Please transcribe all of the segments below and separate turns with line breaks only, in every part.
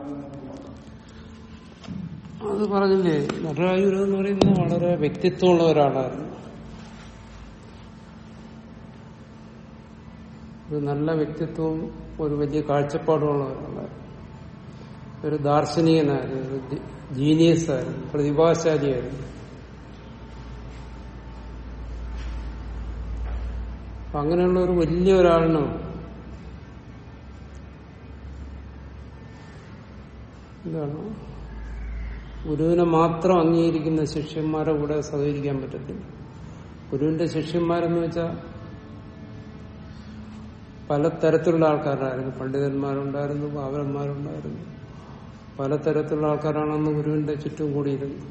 അത് പറഞ്ഞില്ലേ നടരാജുര എന്ന് പറയുന്നത് വളരെ വ്യക്തിത്വമുള്ള ഒരാളായിരുന്നു ഒരു നല്ല വ്യക്തിത്വവും ഒരു വലിയ കാഴ്ചപ്പാടുമുള്ള ഒരാളായിരുന്നു ഒരു ദാർശനികനായിരുന്നു ഒരു ജീനിയസ് ആയിരുന്നു പ്രതിഭാശാലിയായിരുന്നു അപ്പൊ അങ്ങനെയുള്ള ഒരു വലിയ ഒരാളിന് എന്താണ് ഗുരുവിനെ മാത്രം അംഗീകരിക്കുന്ന ശിഷ്യന്മാരെ കൂടെ സഹകരിക്കാൻ പറ്റത്തില്ല ഗുരുവിന്റെ ശിഷ്യന്മാരെന്ന് വെച്ചാൽ പലതരത്തിലുള്ള ആൾക്കാരായിരുന്നു പണ്ഡിതന്മാരുണ്ടായിരുന്നു പാവരന്മാരുണ്ടായിരുന്നു പലതരത്തിലുള്ള ആൾക്കാരാണ് അന്ന് ഗുരുവിന്റെ ചുറ്റും കൂടിയിരുന്നത്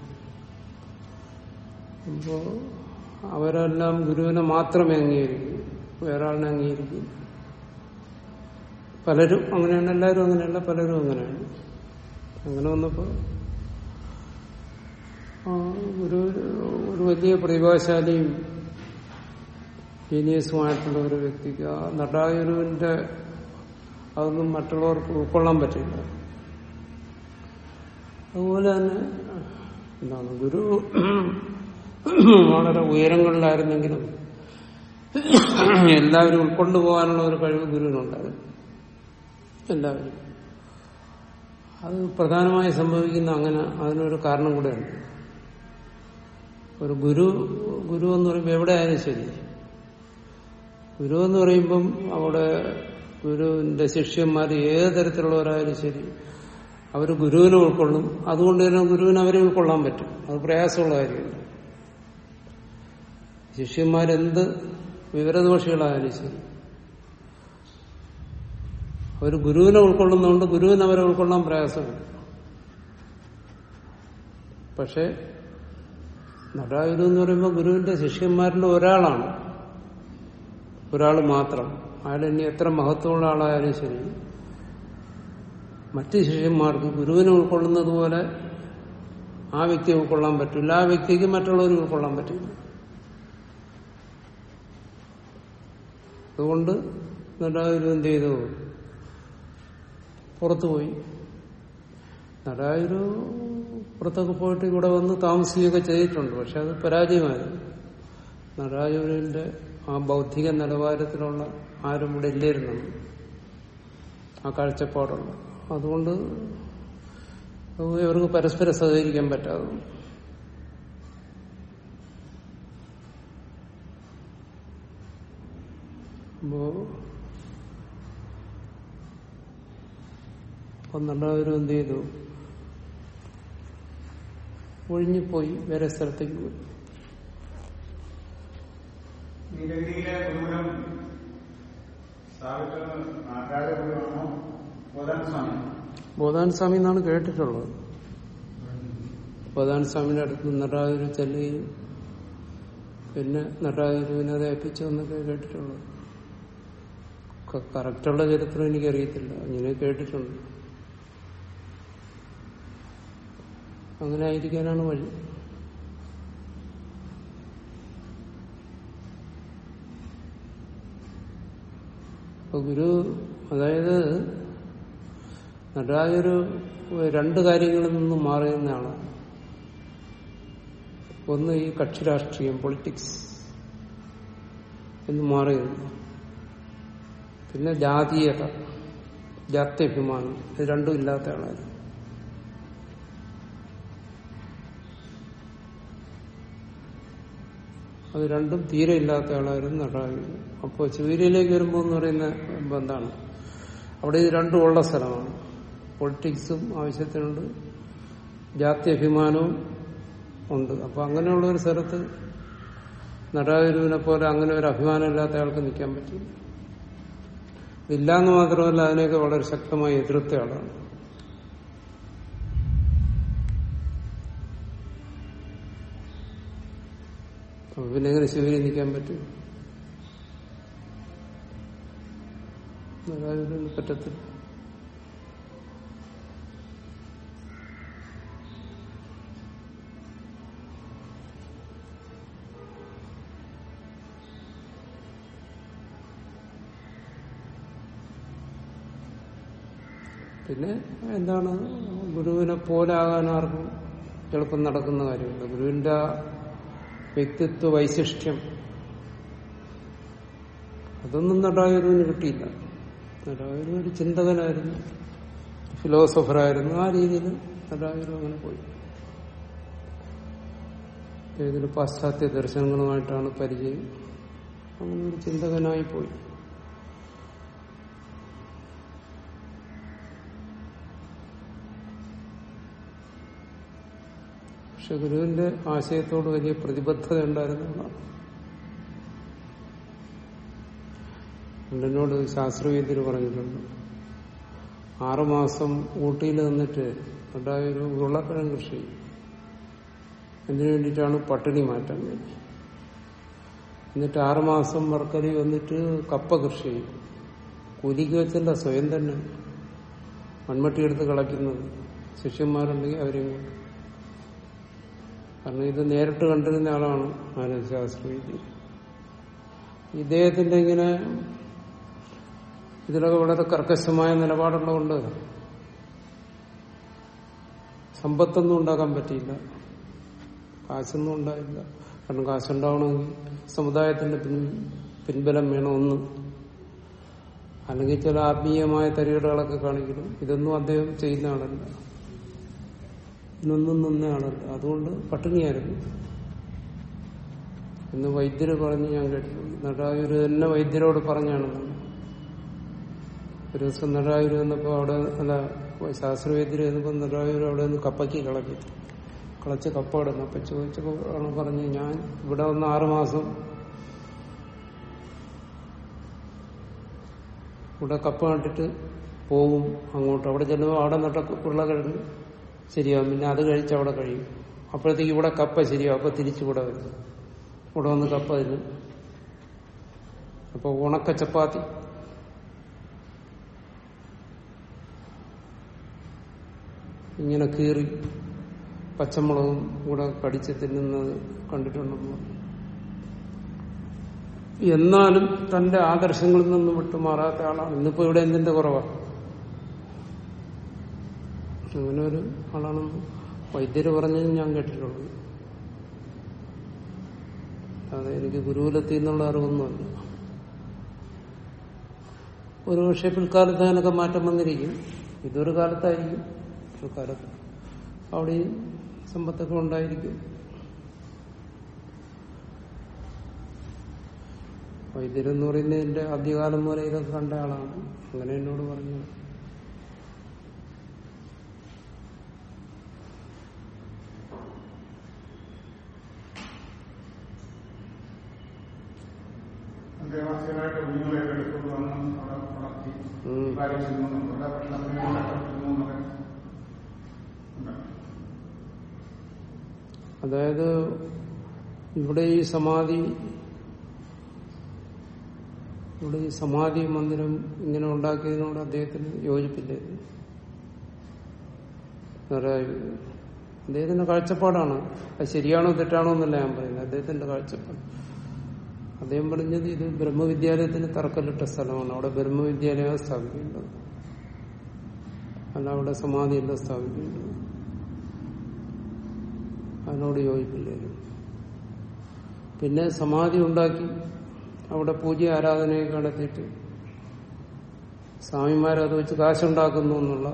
അപ്പോ അവരെല്ലാം ഗുരുവിനെ മാത്രമേ അംഗീകരിക്കൂ വേറെ ആളിനെ അംഗീകരിക്കൂ പലരും അങ്ങനെയാണ് എല്ലാവരും അങ്ങനെയല്ല പലരും അങ്ങനെയാണ് അങ്ങനെ വന്നപ്പോ ആ, ഒരു ഒരു വലിയ പ്രതിഭാശാലിയും ജീനിയസുമായിട്ടുള്ള ഒരു വ്യക്തിക്ക് ആ നടാഗുരുവിന്റെ അതൊന്നും മറ്റുള്ളവർക്ക് ഉൾക്കൊള്ളാൻ പറ്റില്ല അതുപോലെ തന്നെ എന്താണ് ഗുരു വളരെ ഉയരങ്ങളിലായിരുന്നെങ്കിലും എല്ലാവരും ഉൾക്കൊണ്ടു പോകാനുള്ള ഒരു കഴിവ് ഗുരുവിനുണ്ടായിരുന്നു എല്ലാവരും അത് പ്രധാനമായി സംഭവിക്കുന്ന അങ്ങനെ അതിനൊരു കാരണം കൂടെയുണ്ട് ഒരു ഗുരു ഗുരു എന്ന് പറയുമ്പോൾ എവിടെ ആയാലും ശരി ഗുരു എന്ന് പറയുമ്പം അവിടെ ഗുരുവിന്റെ ശിഷ്യന്മാർ ഏത് തരത്തിലുള്ളവരായാലും ശരി അവർ ഗുരുവിനെ ഉൾക്കൊള്ളും അതുകൊണ്ട് തന്നെ ഗുരുവിനെ അവരെ ഉൾക്കൊള്ളാൻ പറ്റും അത് പ്രയാസമുള്ള കാര്യമില്ല ശിഷ്യന്മാരെന്ത് വിവരദോഷികളായാലും ശരി അവർ ഗുരുവിനെ ഉൾക്കൊള്ളുന്നതുകൊണ്ട് ഗുരുവിനെ അവരെ ഉൾക്കൊള്ളാൻ പ്രയാസമുണ്ട് പക്ഷെ നടാഗുരു എന്ന് പറയുമ്പോൾ ഗുരുവിന്റെ ശിഷ്യന്മാരിൽ ഒരാളാണ് ഒരാൾ മാത്രം അയാൾ ഇനി എത്ര മഹത്വമുള്ള ആളായാലും ശരി മറ്റ് ശിഷ്യന്മാർക്ക് ഗുരുവിനെ ഉൾക്കൊള്ളുന്നത് പോലെ ആ വ്യക്തിയെ ഉൾക്കൊള്ളാൻ പറ്റില്ല ആ വ്യക്തിക്ക് മറ്റുള്ളവരെ ഉൾക്കൊള്ളാൻ പറ്റില്ല അതുകൊണ്ട് നടാഗുരു എന്ത് ചെയ്തു പുറത്തുപോയി നടാഗുരു പുറത്തൊക്കെ പോയിട്ട് ഇവിടെ വന്ന് താമസിക്കുകയൊക്കെ ചെയ്തിട്ടുണ്ട് പക്ഷെ അത് പരാജയമായിരുന്നു നടരാജുവിന്റെ ആ ബൗദ്ധിക നിലവാരത്തിലുള്ള ആരും ഇവിടെ ഇല്ലായിരുന്നു ആ കാഴ്ചപ്പാടുള്ള അതുകൊണ്ട് ഇവർക്ക് പരസ്പരം സഹകരിക്കാൻ പറ്റാതെ അപ്പോ പന്ത്രണ്ടായിരം എന്ത് ചെയ്തു ഒഴിഞ്ഞുപോയി വേറെ സ്ഥലത്തേക്ക് പോയി
നീലഗിരിയിലെ ഗുരുകുലം സ്ഥാപിച്ചത് നാട്ടാര ഗുരുവാണോ ബോധാൻ സ്വാമി
ബോധാൻ സ്വാമി എന്നാണ് കേട്ടിട്ടുള്ളത് ബോധാൻ സ്വാമിയുടെ അടുത്ത് നടരാജുരു ചെല്ലുകയും പിന്നെ നടരാജുരുവിനെ അത് ഏൽപ്പിച്ചു എന്നൊക്കെ കേട്ടിട്ടുള്ളത് ക- കറക്റ്റുള്ള ചരിത്രം എനിക്കറിയത്തില്ല ഇങ്ങനെ കേട്ടിട്ടുണ്ട് അങ്ങനെ ആയിരിക്കാനാണ് വഴി അപ്പൊ ഗുരു അതായത് നടരാജൊരു രണ്ട് കാര്യങ്ങളിൽ നിന്നും മാറി നിന്നയാണ് ഒന്ന് ഈ കക്ഷി രാഷ്ട്രീയം പൊളിറ്റിക്സ് എന്ന് മാറി നിന്നു പിന്നെ ജാതീയത ജാത്യഭിമാനം ഇത് രണ്ടും ഇല്ലാത്ത ആളായിരുന്നു അത് രണ്ടും തീരെ ഇല്ലാത്ത ആളായിരുന്നു നടരാജൻ അപ്പോൾ ചുവരിയിലേക്ക് വരുമ്പോൾ എന്ന് പറയുന്ന ബന്ധാണ് അവിടെ ഇത് രണ്ടും ഉള്ള സ്ഥലമാണ് പൊളിറ്റിക്സും ആവശ്യത്തിനുണ്ട് ജാത്യഭിമാനവും ഉണ്ട് അപ്പൊ അങ്ങനെയുള്ള ഒരു സ്ഥലത്ത് നടരാജുവിനെ പോലെ അങ്ങനെ ഒരു അഭിമാനം ഇല്ലാത്ത ആൾക്ക് നിൽക്കാൻ പറ്റും ഇല്ലാന്ന് മാത്രമല്ല അതിനെയൊക്കെ വളരെ ശക്തമായി എതിർത്ത ആളാണ് അപ്പൊ പിന്നെ എങ്ങനെ ശിവരി നിൽക്കാൻ പറ്റും നടരാജുവിന് പറ്റത്തില്ല പിന്നെ എന്താണ് ഗുരുവിനെ പോലാകാൻ ആർക്കും എളുപ്പം നടക്കുന്ന കാര്യമില്ല ഗുരുവിന്റെ ആ വ്യക്തിത്വ വൈശിഷ്ട്യം അതൊന്നും നടായൂരിന് കിട്ടിയില്ല നടായൂർ ഒരു ചിന്തകനായിരുന്നു ഫിലോസഫറായിരുന്നു ആ രീതിയിൽ നടായൂർ അങ്ങനെ പോയി ഇതിന് പാശ്ചാത്യ ദർശനങ്ങളുമായിട്ടാണ് പരിചയം അങ്ങനെ ഒരു ചിന്തകനായി പോയി പക്ഷെ ഗുരുവിന്റെ ആശയത്തോട് വലിയ പ്രതിബദ്ധത ഉണ്ടായിരുന്നതാണ് എന്നോട് ശാസ്ത്രവേദ്യർ പറഞ്ഞിട്ടുണ്ട് ആറുമാസം ഊട്ടിയിൽ നിന്നിട്ട് ഉണ്ടായ ഒരു ഉരുളക്കിഴങ്ങ് കൃഷി ചെയ്യും. എന്തിനു വേണ്ടിയിട്ടാണ് പട്ടിണി മാറ്റാൻ വേണ്ടി എന്നിട്ട് ആറുമാസം വർക്കലി വന്നിട്ട് കപ്പ കൃഷി ചെയ്യും കൂലിക്ക് വെച്ചല്ല സ്വയം തന്നെ മൺമട്ടി എടുത്ത് കളയ്ക്കുന്നത് ശിഷ്യന്മാരുണ്ടെങ്കിൽ അവരെയും കൊണ്ട് കാരണം ഇത് നേരിട്ട് കണ്ടിരുന്ന ആളാണ് മാനവശാസ്ത്രവിദ്യ ഇദ്ദേഹത്തിന്റെ ഇങ്ങനെ ഇതിലൊക്കെ വളരെ കർക്കശമായ നിലപാടുള്ളതുകൊണ്ട് സമ്പത്തൊന്നും ഉണ്ടാക്കാൻ പറ്റിയില്ല കാശൊന്നും ഉണ്ടായില്ല കാരണം കാശുണ്ടാവണമെങ്കിൽ സമുദായത്തിന്റെ പിൻ പിൻബലം വേണം ഒന്ന് അല്ലെങ്കിൽ ചില ആത്മീയമായ തരികടകളൊക്കെ കാണിക്കണം ഇതൊന്നും അദ്ദേഹം ചെയ്യുന്ന ആളല്ല ഇന്നൊന്നും നിന്ന ആളല്ല അതുകൊണ്ട് പട്ടിണിയായിരുന്നു എന്ന് വൈദ്യര് പറഞ്ഞ് ഞാൻ കേട്ടിട്ടുണ്ട് നടായൂര് തന്നെ വൈദ്യരോട് പറഞ്ഞാണ് ഒരു ദിവസം നടായൂര് വന്നപ്പോ അവിടെ അല്ല ശാസ്ത്രവൈദ്യര് വന്നപ്പോ നടായൂര് അവിടെ നിന്ന് കപ്പയ്ക്ക് കളക്കി കളച്ച് കപ്പ ഇടുന്നു അപ്പൊ ചോദിച്ചപ്പോ ആണ് പറഞ്ഞ് ഞാൻ ഇവിടെ വന്ന് ആറുമാസം ഇവിടെ കപ്പ നട്ടിട്ട് പോകും അങ്ങോട്ട് അവിടെ ചെല്ലുമ്പോൾ അവിടെ നട്ട ഉരുളക്കിഴങ്ങ് ശരിയാവും പിന്നെ അത് കഴിച്ച് അവിടെ കഴിയും അപ്പോഴത്തേക്ക് ഇവിടെ കപ്പ ശരിയാവും അപ്പൊ തിരിച്ചിവിടെ വരും ഇവിടെ വന്ന് കപ്പ തരും അപ്പൊ ഉണക്ക ചപ്പാത്തി ഇങ്ങനെ കീറി പച്ചമുളകും കൂടെ കടിച്ച് തിന്നുന്നത് കണ്ടിട്ടുണ്ടെന്ന് എന്നാലും തന്റെ ആദർശങ്ങളിൽ നിന്ന് വിട്ടുമാറാത്ത ആളാണ് ഇന്നിപ്പോ ഇവിടെ എന്തിന്റെ കുറവാണ് അങ്ങനെ ഒരു ആളാണെന്ന് വൈദ്യര് പറഞ്ഞത് ഞാൻ കേട്ടിട്ടുള്ളൂ അതെ എനിക്ക് ഗുരുകുലത്തിൽ നിന്നുള്ള അറിവൊന്നുമല്ല ഒരു പക്ഷെ പിൽക്കാലത്ത് അതിനൊക്കെ മാറ്റം വന്നിരിക്കും ഇതൊരു കാലത്തായിരിക്കും ഒരു കാലത്ത് അവിടെയും സമ്പത്തൊക്കെ ഉണ്ടായിരിക്കും വൈദ്യരെന്ന് പറയുന്നതിന്റെ ആദ്യകാലം മുതലേ ഇതൊക്കെ കണ്ട ആളാണ് അങ്ങനെ എന്നോട് പറഞ്ഞു
അന്തേവാസികളായിട്ട് കുഞ്ഞുങ്ങളെ എടുത്തുകൊണ്ട് വന്ന് അവിടെ വളർത്തി
ഉം.
പാലിച്ചിരുന്നു അവിടെ ഭക്ഷണത്തിന് കഷ്ടപ്പെട്ടിരുന്നു എന്നൊക്കെ ഉണ്ട്.
അതായത് ഇവിടെ ഈ സമാധി ഇവിടെ ഈ സമാധി മന്ദിരം ഇങ്ങനെ ഉണ്ടാക്കിയതിനോട് അദ്ദേഹത്തിന് യോജിപ്പില്ലായിരുന്നു അതായത് അദ്ദേഹത്തിന്റെ കാഴ്ചപ്പാടാണ് അത് ശരിയാണോ തെറ്റാണോ എന്നല്ല ഞാൻ പറയുന്നത് അദ്ദേഹത്തിന്റെ കാഴ്ചപ്പാട് അദ്ദേഹം പറഞ്ഞത് ഇത് ബ്രഹ്മവിദ്യാലയത്തിന് തറക്കല്ലിട്ട സ്ഥലമാണ് അവിടെ ബ്രഹ്മവിദ്യാലയം സ്ഥാപിക്കേണ്ടത് അല്ല അവിടെ സമാധിയല്ല സ്ഥാപിക്കേണ്ടത് അതിനോട് യോജിപ്പില്ലായിരുന്നു പിന്നെ സമാധി ഉണ്ടാക്കി അവിടെ പൂജ ആരാധനയൊക്കെ നടത്തിയിട്ട് സ്വാമിമാരത് വെച്ച് കാശുണ്ടാക്കുന്നു എന്നുള്ള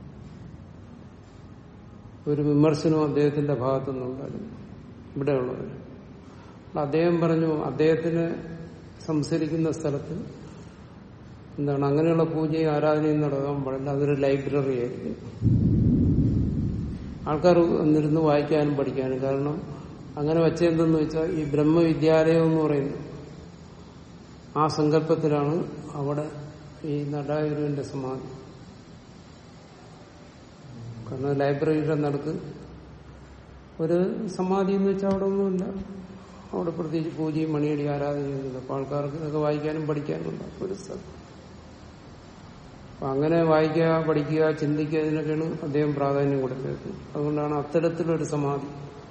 ഒരു വിമർശനവും അദ്ദേഹത്തിന്റെ ഭാഗത്തു നിന്നുണ്ടായിരുന്നു ഇവിടെയുള്ളവർ അദ്ദേഹം പറഞ്ഞു അദ്ദേഹത്തിന് സംസരിക്കുന്ന സ്ഥലത്ത് എന്താണ് അങ്ങനെയുള്ള പൂജയും ആരാധനയും നടത്താൻ പാടില്ല അതൊരു ലൈബ്രറി ആയിരിക്കും ആൾക്കാർ വന്നിരുന്ന് വായിക്കാനും പഠിക്കാനും കാരണം അങ്ങനെ വെച്ചെന്തെന്ന് വെച്ചാൽ ഈ ബ്രഹ്മവിദ്യാലയം എന്ന് പറയുന്നത് ആ സങ്കല്പത്തിലാണ് അവിടെ ഈ നടായുരുവിന്റെ സമാധി കാരണം ലൈബ്രറിയുടെ നടുക്ക് ഒരു സമാധി എന്ന് വെച്ചാൽ അവിടെ ഒന്നുമില്ല അവിടെ പ്രത്യേകിച്ച് പൂജയും മണിയടി ആരാധനയൊന്നുമില്ല അപ്പൊ ആൾക്കാർക്ക് ഇതൊക്കെ വായിക്കാനും പഠിക്കാനും ഉണ്ട് ഒരു സ്ഥലം അപ്പൊ അങ്ങനെ വായിക്കുക പഠിക്കുക ചിന്തിക്കുക ഇതിനൊക്കെയാണ് അദ്ദേഹം പ്രാധാന്യം കൊടുത്തത് അതുകൊണ്ടാണ് അത്തരത്തിലൊരു സമാധി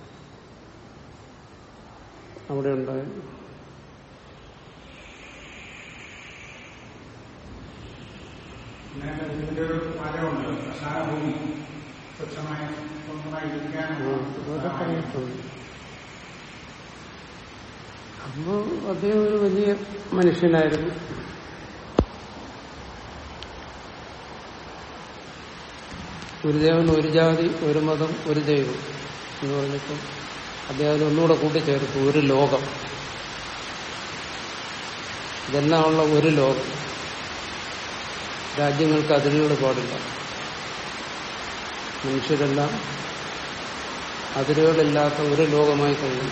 അവിടെ ഉണ്ടായത്
പിന്നെ എന്റെ വീടിന്റെ ഒരു മരമുണ്ട് ശ്മശാന ഭൂമി സ്വച്ഛമായി സ്വന്തമായി ഇരിക്കാനുള്ള
അതൊക്കെ പറഞ്ഞിട്ടുണ്ട് അപ്പോ അദ്ദേഹം ഒരു വലിയ മനുഷ്യനായിരുന്നു ഗുരുദേവൻ ഒരു ജാതി ഒരു മതം ഒരു ദൈവം എന്ന് പറഞ്ഞപ്പോൾ അദ്ദേഹം ഒന്നുകൂടെ കൂട്ടിച്ചേർത്തു ഒരു ലോകം ഇതെല്ലാം ഉള്ള ഒരു ലോകം രാജ്യങ്ങൾക്ക് അതിരുകൾ പാടില്ല മനുഷ്യരെല്ലാം അതിരുകളില്ലാത്ത ഒരു ലോകമായി കഴിയും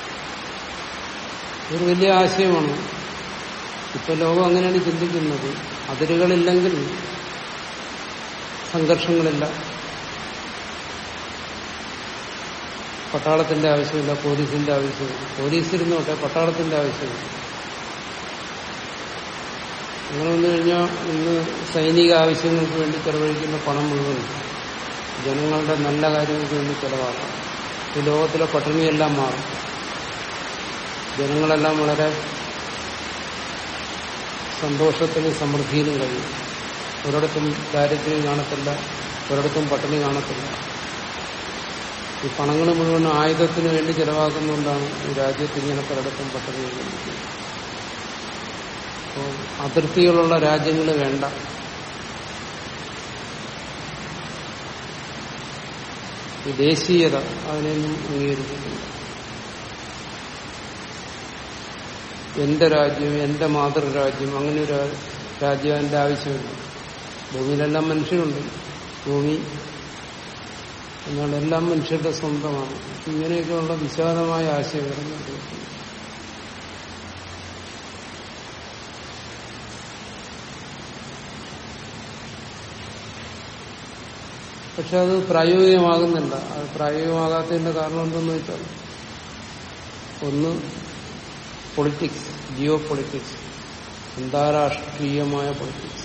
ഒരു വലിയ ആശയമാണ് ഇപ്പൊ ലോകം അങ്ങനെയാണ് ചിന്തിക്കുന്നത് അതിരുകളില്ലെങ്കിൽ സംഘർഷങ്ങളില്ല പട്ടാളത്തിന്റെ ആവശ്യമില്ല പോലീസിന്റെ ആവശ്യമില്ല പോലീസ് ഇരുന്നോട്ടെ പട്ടാളത്തിന്റെ ആവശ്യമില്ല അങ്ങനെ വന്നു കഴിഞ്ഞാൽ ഇന്ന് സൈനിക ആവശ്യങ്ങൾക്ക് വേണ്ടി ചെലവഴിക്കുന്ന പണം മുഴുവൻ ജനങ്ങളുടെ നല്ല കാര്യങ്ങൾക്ക് വേണ്ടി ചെലവാക്കാം ഈ ലോകത്തിലെ പട്ടിണിയെല്ലാം മാറും ജനങ്ങളെല്ലാം വളരെ സന്തോഷത്തിനും സമൃദ്ധിയിലും കഴിയും ഒരിടത്തും ദാരിദ്ര്യം കാണത്തില്ല ഒരിടത്തും പട്ടിണി കാണത്തില്ല ഈ പണങ്ങൾ മുഴുവൻ ആയുധത്തിന് വേണ്ടി ചെലവാക്കുന്നതുകൊണ്ടാണ് ഈ രാജ്യത്ത് ഇങ്ങനെ പലയിടത്തും പട്ടിണി കഴിയുന്നത് അപ്പോൾ അതിർത്തികളുള്ള രാജ്യങ്ങൾ വേണ്ട ഈ ദേശീയത അതിനെയൊന്നും അംഗീകരിക്കുന്നില്ല എന്റെ രാജ്യം എന്റെ മാതൃരാജ്യം അങ്ങനെ ഒരു രാജ്യം എന്റെ ആവശ്യമില്ല ഭൂമിയിലെല്ലാം മനുഷ്യരുണ്ട് ഭൂമി എന്നാണ് എല്ലാം മനുഷ്യരുടെ സ്വന്തമാണ് ഇങ്ങനെയൊക്കെയുള്ള വിശാലമായ ആശയം വരുന്നുണ്ട് പക്ഷെ അത് പ്രായോഗികമാകുന്നില്ല അത് പ്രായോഗികമാകാത്തതിന്റെ കാരണം എന്തെന്ന് വെച്ചാൽ ഒന്ന് പൊളിറ്റിക്സ് ജിയോ പൊളിറ്റിക്സ് അന്താരാഷ്ട്രീയമായ പൊളിറ്റിക്സ്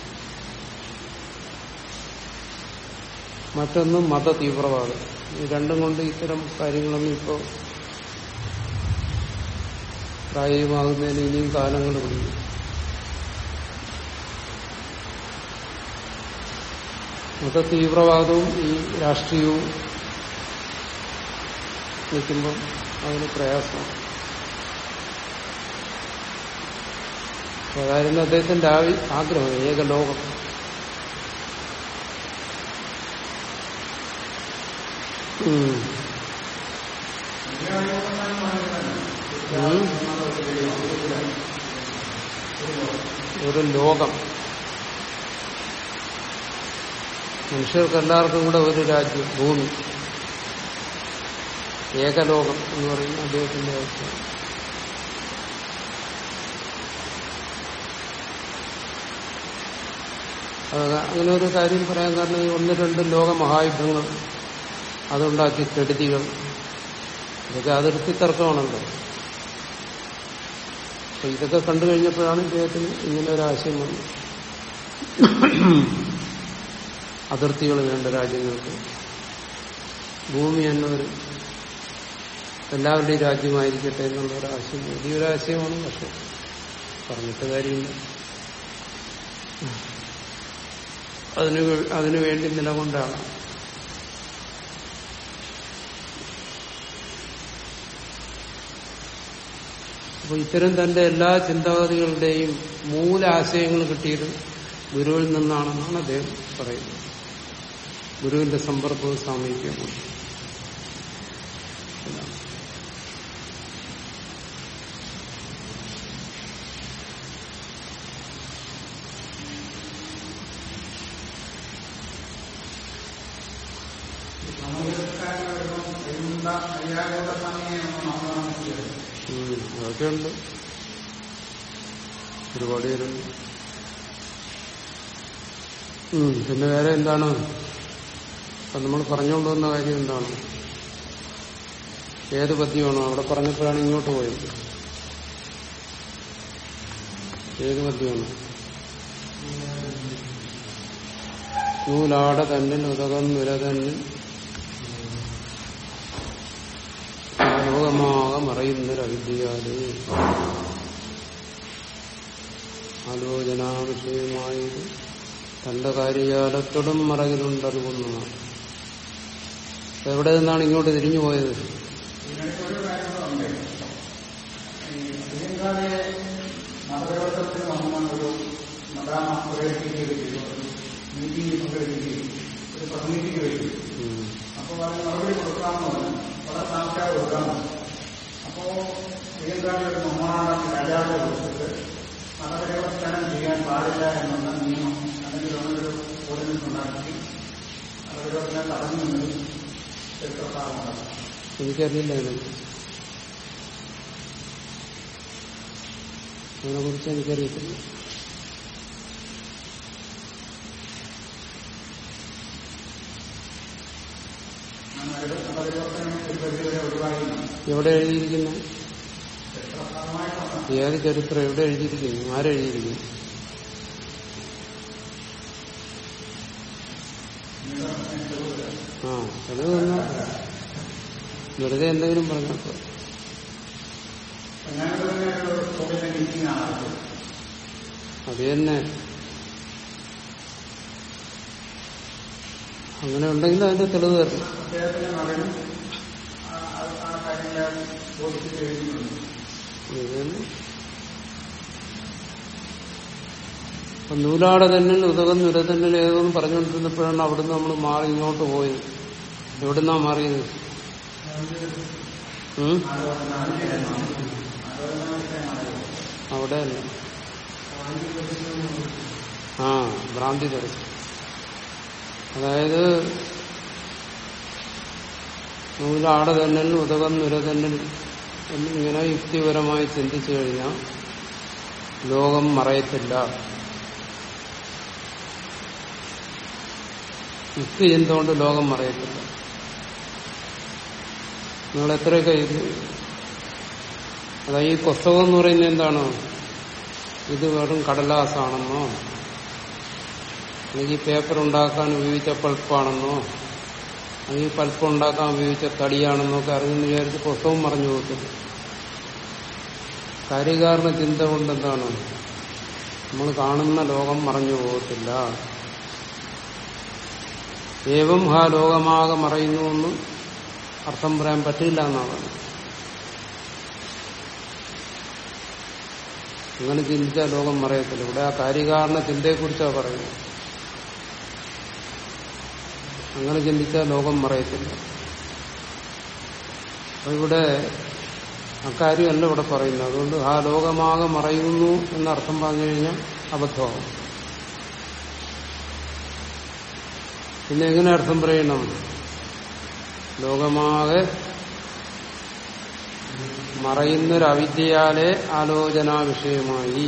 മറ്റൊന്ന് മത തീവ്രവാദം ഈ രണ്ടും കൊണ്ട് ഇത്തരം കാര്യങ്ങളൊന്നും ഇപ്പോൾ പ്രായോഗികമാകുന്നതിന് ഇനിയും കാലങ്ങൾ പിടിക്കും മത തീവ്രവാദവും ഈ രാഷ്ട്രീയവും നിൽക്കുമ്പോൾ അതിന് പ്രയാസമാണ് അതായിരുന്നു അദ്ദേഹത്തിന്റെ ആവി- ആഗ്രഹം ഏകലോകം ഉം. ഉം. ഒരു ലോകം മനുഷ്യർക്ക് എല്ലാവർക്കും കൂടെ ഒരു രാജ്യം ഭൂമി ഏകലോകം എന്ന് പറയുന്ന അദ്ദേഹത്തിന്റെ ആവശ്യം അത് അങ്ങനെ ഒരു കാര്യം പറയാൻ കാരണം ഈ ഒന്ന് രണ്ട് ലോക മഹായുദ്ധങ്ങൾ അതുണ്ടാക്കിയ കെടുതികൾ ഇതൊക്കെ അതിർത്തി തർക്കമാണല്ലോ അപ്പൊ ഇതൊക്കെ കണ്ടു കഴിഞ്ഞപ്പോഴാണ് ഇദ്ദേഹത്തിന് ഇങ്ങനെ ഒരു ആശയം വന്നത് അതിർത്തികൾ വേണ്ട രാജ്യങ്ങൾക്ക് ഭൂമി എന്നൊരു എല്ലാവരുടെയും രാജ്യമായിരിക്കട്ടെ എന്നുള്ള ഒരു ആശയം വലിയൊരു ആശയമാണ് പക്ഷെ പറഞ്ഞിട്ട് കാര്യമില്ല അതിനു വേ- അതിനു വേണ്ടി നിലകൊണ്ടാണ് അപ്പൊ ഇത്തരം തന്റെ എല്ലാ ചിന്താഗതികളുടെയും മൂലാശയങ്ങൾ കിട്ടിയത് ഗുരുവിൽ നിന്നാണെന്നാണ് അദ്ദേഹം പറയുന്നത് ഗുരുവിന്റെ സമ്പർക്കവും സാമീപ്യവും
സാമൂഹ്യക്കാരന് വരുമ്പോൾ എന്താ അയ്യായിരം സമയം നമ്മളാണ് ചെയ്യുന്നത്
ഉം, അതൊക്കെ ഉണ്ട് ഒരുപാട് പേരുണ്ട് ഉം, പിന്നെ വേറെ എന്താണ് അപ്പൊ നമ്മൾ പറഞ്ഞുകൊണ്ട് വന്ന കാര്യം എന്താണ് ഏത് പദ്യമാണോ അവിടെ പറഞ്ഞപ്പോഴാണ് ഇങ്ങോട്ട് പോയത് ഏത് പദ്യമാണ് നൂലാട തന്നിൽ ഉതകന്നുര തന്നിൽ ലോകമാകെ മറയുന്നൊരവിദ്യയാല് ആലോചനാ വിഷയമായത് തന്റെ കാര്യകാലത്തോടും മറകിലുണ്ടറിവുന്നതാണ് എവിടെ നിന്നാണ് ഇങ്ങോട്ട് തിരിഞ്ഞു പോയത്
ഇതിനിടയ്ക്ക് ഒരു കാര്യം കൂടെ ഉണ്ട് ഈ പ്രിയങ്കാതെ മതപരിവർത്തനത്തിന് വന്ന ഒരു മതാമ പ്രകടിപ്പിക്കുകയും ചെയ്തു ഒരു മീറ്റിംഗിൽ പങ്കെടുക്കുകയും ഒരു പ്രതിനിധിക്ക് വരും
ഉം.
അപ്പോൾ അതിന് മറുപടി കൊടുക്കാമെന്ന് പറഞ്ഞു വളരെ താമസിക്കാതെ കൊടുക്കാമെന്ന് അപ്പോ പ്രിയങ്കാതെ ഒരു മമ്മാണം രാജാവിനെ കൊടുത്തിട്ട് മതപരിവർത്തനം ചെയ്യാൻ പാടില്ല എന്നുള്ള നിയമം അല്ലെങ്കിൽ അങ്ങനൊരു ഓർഡിനൻസ് ഉണ്ടാക്കി മതപരിവർത്തനം തടഞ്ഞു നിന്ന് ചരിത്രക്കാരുണ്ടാകും
എനിക്കറിയില്ല അതിനെ അതിനെ കുറിച്ച് എനിക്കറിയത്തില്ല
മതപരിവർത്തനം ഒരു പരിധിവരെ ഒഴിവായിരുന്നു
എവിടെ എഴുതിയിരിക്കുന്നു
ചരിത്രപരമായിട്ടുണ്ട്
ഏത് ചരിത്രം എവിടെ എഴുതിയിരിക്കുന്നു ആരെഴുതിയിരിക്കുന്നു ആ അത് തന്നെ വെറുതെ എന്തെങ്കിലും പറഞ്ഞപ്പോ
ഞാനിത് തന്നെ ഒരു സ്കൂളിലെ മീറ്റിംഗ് ആണ് നടത്തിയത്
അത് തന്നെ അങ്ങനെ ഉണ്ടെങ്കിൽ അതിന്റെ തെളിവ് തരണം
അദ്ദേഹത്തിന്റെ മകനും ആ ആ- ആ കാര്യങ്ങളെ ബോധിപ്പിച്ച് എഴുതിയിട്ടുണ്ട്
ഇത് തന്നെ അപ്പൊ നൂലാട തന്നെ ഉതകം നിരതന്നിൽ ഏതെന്ന് പറഞ്ഞുകൊണ്ടിരുന്നപ്പോഴാണ് അവിടുന്ന് നമ്മൾ മാറി ഇങ്ങോട്ട് പോയത് എവിടുന്നാ മാറിയത് ഉം? അവിടെ അല്ല ആ ഭ്രാന്തി തെറിച്ചു അതായത് നൂലാട തന്നെ ഉതകം നിരതന്നിൽ എന്നിങ്ങനെ യുക്തിപരമായി ചിന്തിച്ചു കഴിഞ്ഞാൽ ലോകം മറയത്തില്ല യുക്തി എന്തുകൊണ്ട് ലോകം മറയത്തില്ല നിങ്ങൾ എത്രയൊക്കെ ഇത് അതായത് ഈ പുസ്തകം എന്ന് പറയുന്നത് എന്താണ് ഇത് വെറും കടലാസാണെന്നോ അല്ലെങ്കിൽ പേപ്പർ ഉണ്ടാക്കാൻ ഉപയോഗിച്ച പൾപ്പാണെന്നോ അല്ലെങ്കിൽ പൾപ്പ് ഉണ്ടാക്കാൻ ഉപയോഗിച്ച തടിയാണെന്നോ ഒക്കെ അറിഞ്ഞെന്ന് വിചാരിച്ച് പുസ്തകം മറഞ്ഞു പോകത്തില്ല കാര്യകാരണ ചിന്ത കൊണ്ട് എന്താണ് നമ്മൾ കാണുന്ന ലോകം മറഞ്ഞു പോകത്തില്ല ഏവം ഹാ ലോകമാകെ മറയുന്നു എന്ന് അർത്ഥം പറയാൻ പറ്റില്ല എന്നാണ് അങ്ങനെ ചിന്തിച്ചാൽ ലോകം മറയത്തില്ല ഇവിടെ ആ കാര്യകാരണ ചിന്തയെക്കുറിച്ചാണ് പറയുന്നത് അങ്ങനെ ചിന്തിച്ചാൽ ലോകം മറയത്തില്ല അപ്പൊ ഇവിടെ അക്കാര്യമല്ല ഇവിടെ പറയുന്നത് അതുകൊണ്ട് ആ ലോകമാകെ മറയുന്നു എന്നർത്ഥം പറഞ്ഞു കഴിഞ്ഞാൽ അബദ്ധമാകും പിന്നെ എങ്ങനെ അർത്ഥം പറയണം ലോകമാകെ മറയുന്നൊരവിദ്യയാലെ ആലോചനാ വിഷയമായി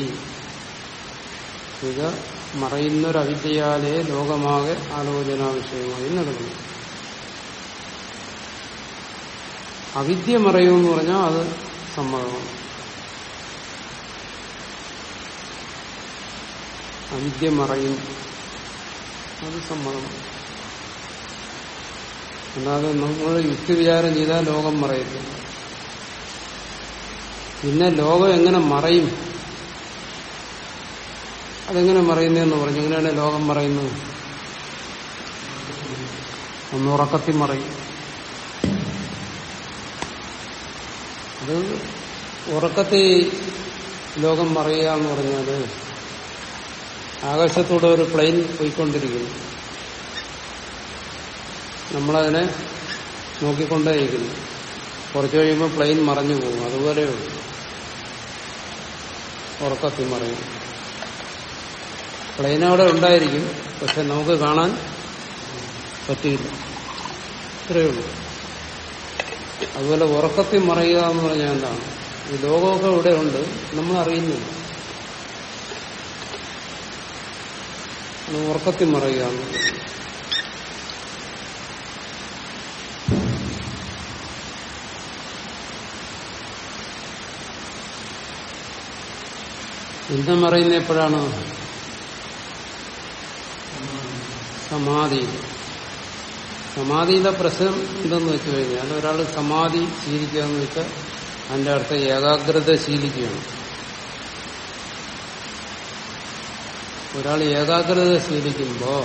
ഇത് മറയുന്നൊരവിദ്യയാലെ ലോകമാകെ ആലോചനാ വിഷയമായി നടക്കുന്നു അവിദ്യ മറയുമെന്ന് പറഞ്ഞാൽ അത് സമ്മതമാണ് അവിദ്യ മറയും അത് സമ്മതമാണ് അല്ലാതെ നമ്മൾ യുക്തി വിചാരം ചെയ്താൽ ലോകം മറയത്തില്ല പിന്നെ ലോകം എങ്ങനെ മറയും അതെങ്ങനെ മറയുന്നതെന്ന് പറഞ്ഞു എങ്ങനെയാണ് ലോകം മറയുന്നത് ഒന്ന് ഉറക്കത്തിൽ മറയും അത് ഉറക്കത്തിൽ ലോകം മറയുക എന്ന് പറഞ്ഞാല് ആകാശത്തൂടെ ഒരു പ്ലെയിൻ പോയിക്കൊണ്ടിരിക്കുന്നു നമ്മളതിനെ നോക്കിക്കൊണ്ടേയിരിക്കുന്നു കുറച്ചു കഴിയുമ്പോൾ പ്ലെയിൻ മറഞ്ഞു പോകും അതുപോലെയുള്ളൂ ഉറക്കത്തിൽ മറയും പ്ലെയിൻ അവിടെ ഉണ്ടായിരിക്കും പക്ഷെ നമുക്ക് കാണാൻ പറ്റിയില്ല ഇത്രയേ ഉള്ളൂ അതുപോലെ ഉറക്കത്തിൽ മറയുക എന്ന് പറഞ്ഞാൽ എന്താണ് ഈ ലോകമൊക്കെ ഇവിടെ ഉണ്ട് നമ്മൾ അറിയുന്നില്ല അത് ഉറക്കത്തിൽ മറയുക എന്ന് പറയുന്നത്. പിന്നെ മറയുന്ന എപ്പോഴാണ് സമാധി സമാധിയിലെ പ്രശ്നം എന്തെന്ന് വെച്ച് കഴിഞ്ഞാൽ ഒരാൾ സമാധി ശീലിക്കുക എന്ന് വെച്ചാൽ അതിന്റെ അർത്ഥം ഏകാഗ്രത ശീലിക്കുകയാണ് ഒരാൾ ഏകാഗ്രത ശീലിക്കുമ്പോ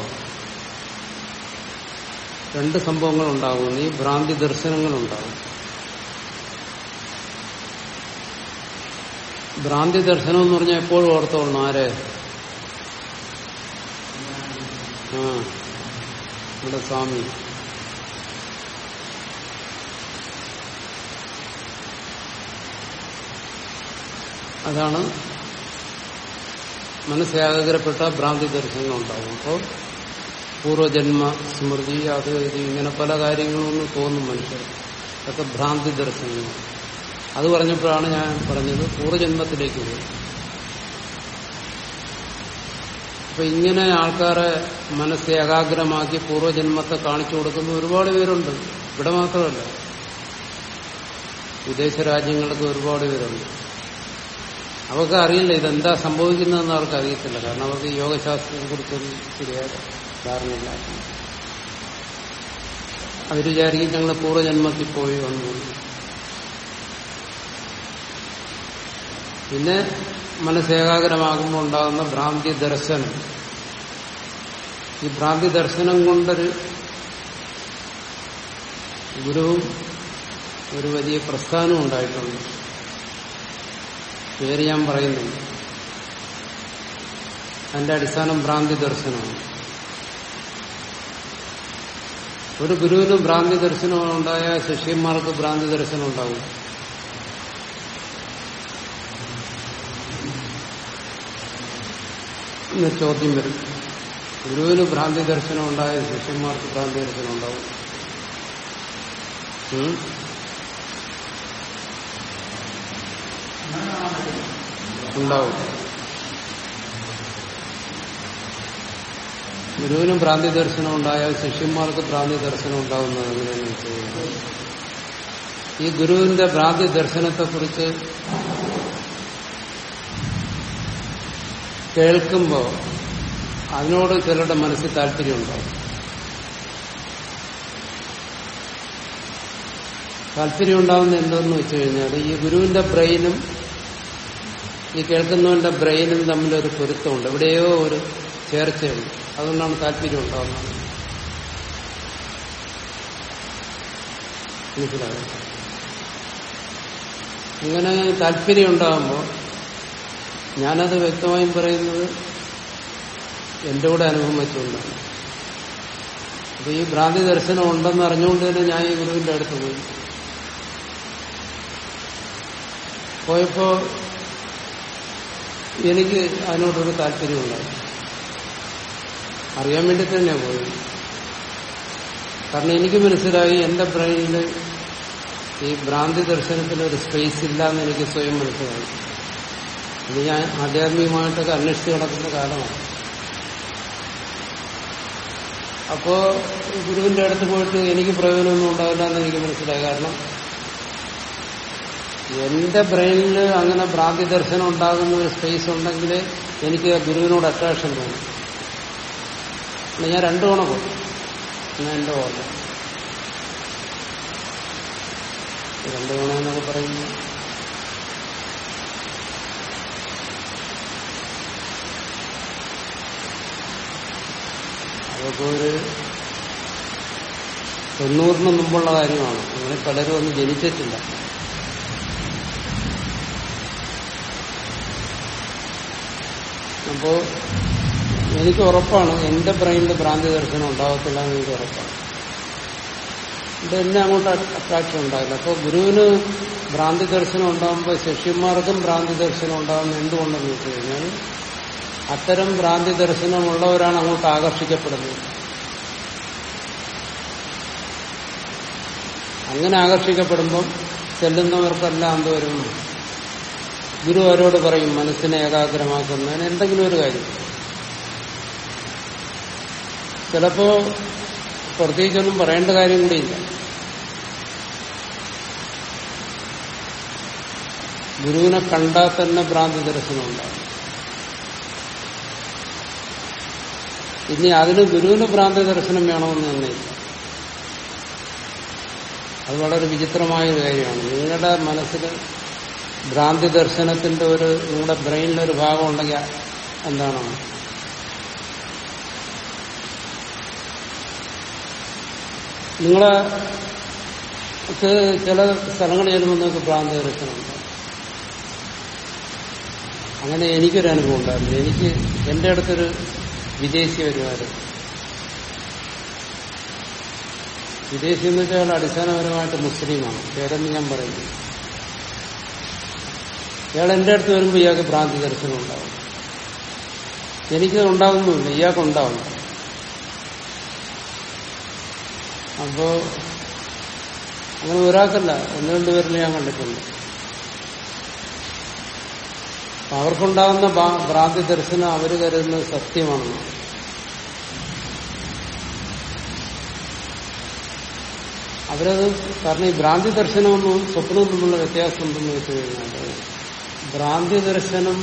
രണ്ട് സംഭവങ്ങൾ ഉണ്ടാകും ഈ ഭ്രാന്തി ദർശനങ്ങളുണ്ടാകും ഭ്രാന്തി ദർശനം എന്ന് പറഞ്ഞാൽ എപ്പോഴും ഓർത്തോളണം ആരെ ആ നമ്മുടെ സ്വാമി അതാണ് മനസ്സേകാഗ്രപ്പെട്ട ഭ്രാന്തി ദർശനങ്ങൾ ഉണ്ടാകും അപ്പോൾ പൂർവജന്മ സ്മൃതി അത് ഇത് ഇങ്ങനെ പല കാര്യങ്ങളൊന്നും തോന്നും മനുഷ്യർ അതൊക്കെ ഭ്രാന്തി ദർശനങ്ങൾ അത് പറഞ്ഞപ്പോഴാണ് ഞാൻ പറഞ്ഞത് പൂർവജന്മത്തിലേക്ക് പോയി അപ്പൊ ഇങ്ങനെ ആൾക്കാരെ മനസ്സ് ഏകാഗ്രമാക്കി പൂർവ്വജന്മത്തെ കാണിച്ചു കൊടുക്കുന്ന ഒരുപാട് പേരുണ്ട് ഇവിടെ മാത്രമല്ല വിദേശ രാജ്യങ്ങൾക്ക് ഒരുപാട് പേരുണ്ട് അവർക്ക് അറിയില്ല ഇതെന്താ സംഭവിക്കുന്നതെന്ന് അവർക്ക് അറിയത്തില്ല കാരണം അവർക്ക് യോഗശാസ്ത്രത്തെ കുറിച്ചൊന്നും ശരിയായ ധാരണയില്ല അവർ വിചാരിക്കും ഞങ്ങൾ പൂർവ്വജന്മത്തിൽ പോയി വന്നു പിന്നെ മനസ്സേകാഗ്രമാകുമ്പോൾ ഉണ്ടാകുന്ന ഭ്രാന്തി ദർശനം ഈ ഭ്രാന്തി ദർശനം കൊണ്ടൊരു ഗുരുവും ഒരു വലിയ പ്രസ്ഥാനം ഉണ്ടായിട്ടുണ്ട് പേര് ഞാൻ പറയുന്നില്ല അതിന്റെ അടിസ്ഥാനം ഭ്രാന്തി ദർശനമാണ് ഒരു ഗുരുവിന് ഭ്രാന്തി ദർശനം ഉണ്ടായ ശിഷ്യന്മാർക്ക് ഭ്രാന്തി ദർശനം ഉണ്ടാവും എന്ന ചോദ്യം വരും ഗുരുവിന് ഭ്രാന്തി ദർശനം ഉണ്ടായ ശിഷ്യന്മാർക്ക് ഭ്രാന്തി ദർശനം ഉണ്ടാവും ഉം? ഉണ്ടാവും ഗുരുവിന് ഭ്രാന്തി ദർശനം ഉണ്ടായാൽ ശിഷ്യന്മാർക്ക് ഭ്രാന്തി ദർശനം ഉണ്ടാകുന്നത് എങ്ങനെയാണെന്ന് വെച്ച് കഴിഞ്ഞാൽ ഈ ഗുരുവിന്റെ ഭ്രാന്തി ദർശനത്തെക്കുറിച്ച് കേൾക്കുമ്പോൾ അതിനോട് ചിലരുടെ മനസ്സിൽ താല്പര്യമുണ്ടാവും താല്പര്യം ഉണ്ടാകുന്ന എന്തെന്ന് വെച്ച് കഴിഞ്ഞാൽ ഈ ഗുരുവിന്റെ ബ്രെയിനും ഈ കേൾക്കുന്നവന്റെ ബ്രെയിനും തമ്മിലൊരു പൊരുത്തമുണ്ട് എവിടെയോ ഒരു ചേർച്ചയുണ്ട് അതുകൊണ്ടാണ് താല്പര്യം ഉണ്ടാകുന്നത് മനസ്സിലായോ ഇങ്ങനെ താല്പര്യം ഉണ്ടാകുമ്പോൾ ഞാനത് വ്യക്തമായും പറയുന്നത് എന്റെ കൂടെ അനുഭവം വെച്ചുകൊണ്ടാണ് അപ്പൊ ഈ ഭ്രാന്തി ദർശനം ഉണ്ടെന്ന് അറിഞ്ഞുകൊണ്ട് തന്നെ ഞാൻ ഈ ഗുരുവിന്റെ അടുത്ത് പോയി പോയപ്പോ എനിക്ക് അതിനോടൊരു താല്പര്യമുണ്ടായി അറിയാൻ വേണ്ടി തന്നെ പോയി കാരണം എനിക്ക് മനസ്സിലായി എന്റെ ബ്രെയിനിൽ ഈ ഭ്രാന്തി ദർശനത്തിന് ഒരു സ്പേസ് ഇല്ല എന്ന് എനിക്ക് സ്വയം മനസ്സിലായി ഇത് ഞാൻ ആധ്യാത്മികമായിട്ടൊക്കെ അന്വേഷിച്ച് കിടക്കുന്ന കാലമാണ് അപ്പോ ഗുരുവിന്റെ അടുത്ത് പോയിട്ട് എനിക്ക് പ്രയോജനമൊന്നും ഉണ്ടാവില്ല എന്ന് എനിക്ക് മനസ്സിലായി കാരണം എന്റെ ബ്രെയിനിൽ അങ്ങനെ ഭ്രാന്തി ദർശനം ഉണ്ടാകുന്ന ഒരു സ്പേസ് ഉണ്ടെങ്കിൽ എനിക്ക് ഗുരുവിനോട് അട്രാക്ഷൻ തോന്നും പിന്നെ ഞാൻ രണ്ടു തവണ പോയി എന്നാ എന്റെ ഓർമ്മ രണ്ടു തവണ എന്നൊക്കെ പറയുന്നു അതൊക്കെ ഒരു തൊണ്ണൂറിന് മുമ്പുള്ള കാര്യമാണ് അങ്ങനെ പലരും ഒന്നും ജനിച്ചിട്ടില്ല അപ്പോ എനിക്ക് ഉറപ്പാണ് എന്റെ ബ്രെയിനിൽ ഭ്രാന്തി ദർശനം ഉണ്ടാകത്തില്ല എന്ന് എനിക്ക് ഉറപ്പാണ് ഇത് എന്നെ അങ്ങോട്ട് അട്രാക്ഷൻ ഉണ്ടാകില്ല അപ്പോൾ ഗുരുവിന് ഭ്രാന്തി ദർശനം ഉണ്ടാകുമ്പോൾ ശിഷ്യന്മാർക്കും ഭ്രാന്തി ദർശനം ഉണ്ടാകുന്ന എന്തുകൊണ്ടെന്ന് വെച്ച് കഴിഞ്ഞാൽ അത്തരം ഭ്രാന്തി ദർശനമുള്ളവരാണ് അങ്ങോട്ട് ആകർഷിക്കപ്പെടുന്നത് അങ്ങനെ ആകർഷിക്കപ്പെടുമ്പം ചെല്ലുന്നവർക്കെല്ലാം എന്തോരും ഗുരു അവരോട് പറയും മനസ്സിനെ ഏകാഗ്രമാക്കുന്നതിന് എന്തെങ്കിലും ഒരു കാര്യം ചിലപ്പോ പ്രത്യേകിച്ചൊന്നും പറയേണ്ട കാര്യം കൂടിയില്ല ഗുരുവിനെ കണ്ടാൽ തന്നെ ഭ്രാന്തി ദർശനം ഉണ്ടാകും ഇനി അതിന് ഗുരുവിന് ഭ്രാന്തി ദർശനം വേണമെന്ന് തന്നെ അത് വളരെ വിചിത്രമായ ഒരു കാര്യമാണ് നിങ്ങളുടെ മനസ്സിൽ ഭ്രാന്തി ദർശനത്തിന്റെ ഒരു നിങ്ങളുടെ ബ്രെയിനിലൊരു ഭാഗം ഉണ്ടെങ്കിൽ എന്താണ് നിങ്ങളെ ക്ക് ചില സ്ഥലങ്ങളിൽ ചെല്ലുമ്പോൾ നിങ്ങൾക്ക് ഭ്രാന്തി ദർശനമുണ്ട് അങ്ങനെ എനിക്കൊരു അനുഭവം ഉണ്ടായിരുന്നു എനിക്ക് എന്റെ അടുത്തൊരു വിദേശി വരുമായിരുന്നു വിദേശി എന്ന് വെച്ചാൽ അയാൾ അടിസ്ഥാനപരമായിട്ട് മുസ്ലിമാണ് പേരെന്ന് ഞാൻ പറയുന്നു ഇയാൾ എന്റെ അടുത്ത് വരുമ്പോൾ ഇയാൾക്ക് ഭ്രാന്തി ദർശനം ഉണ്ടാവും എനിക്കത് ഉണ്ടാകുന്നുമില്ല ഇയാൾക്കുണ്ടാവും അപ്പോ അങ്ങനെ ഒരാൾക്കല്ല ഒന്ന് രണ്ടുപേരിൽ ഞാൻ കണ്ടിട്ടുണ്ട് അപ്പൊ അവർക്കുണ്ടാകുന്ന ഭ്രാ- ഭ്രാന്തി ദർശനം അവർ കരുതുന്നത് സത്യമാണെന്ന് അവരത് കാരണം ഈ ഭ്രാന്തി ദർശനമൊന്നും സ്വപ്നവും തമ്മിലുള്ള വ്യത്യാസം ഉണ്ടെന്ന് വെച്ച് കഴിഞ്ഞാൽ ഭ്രാന്തി ദർശനം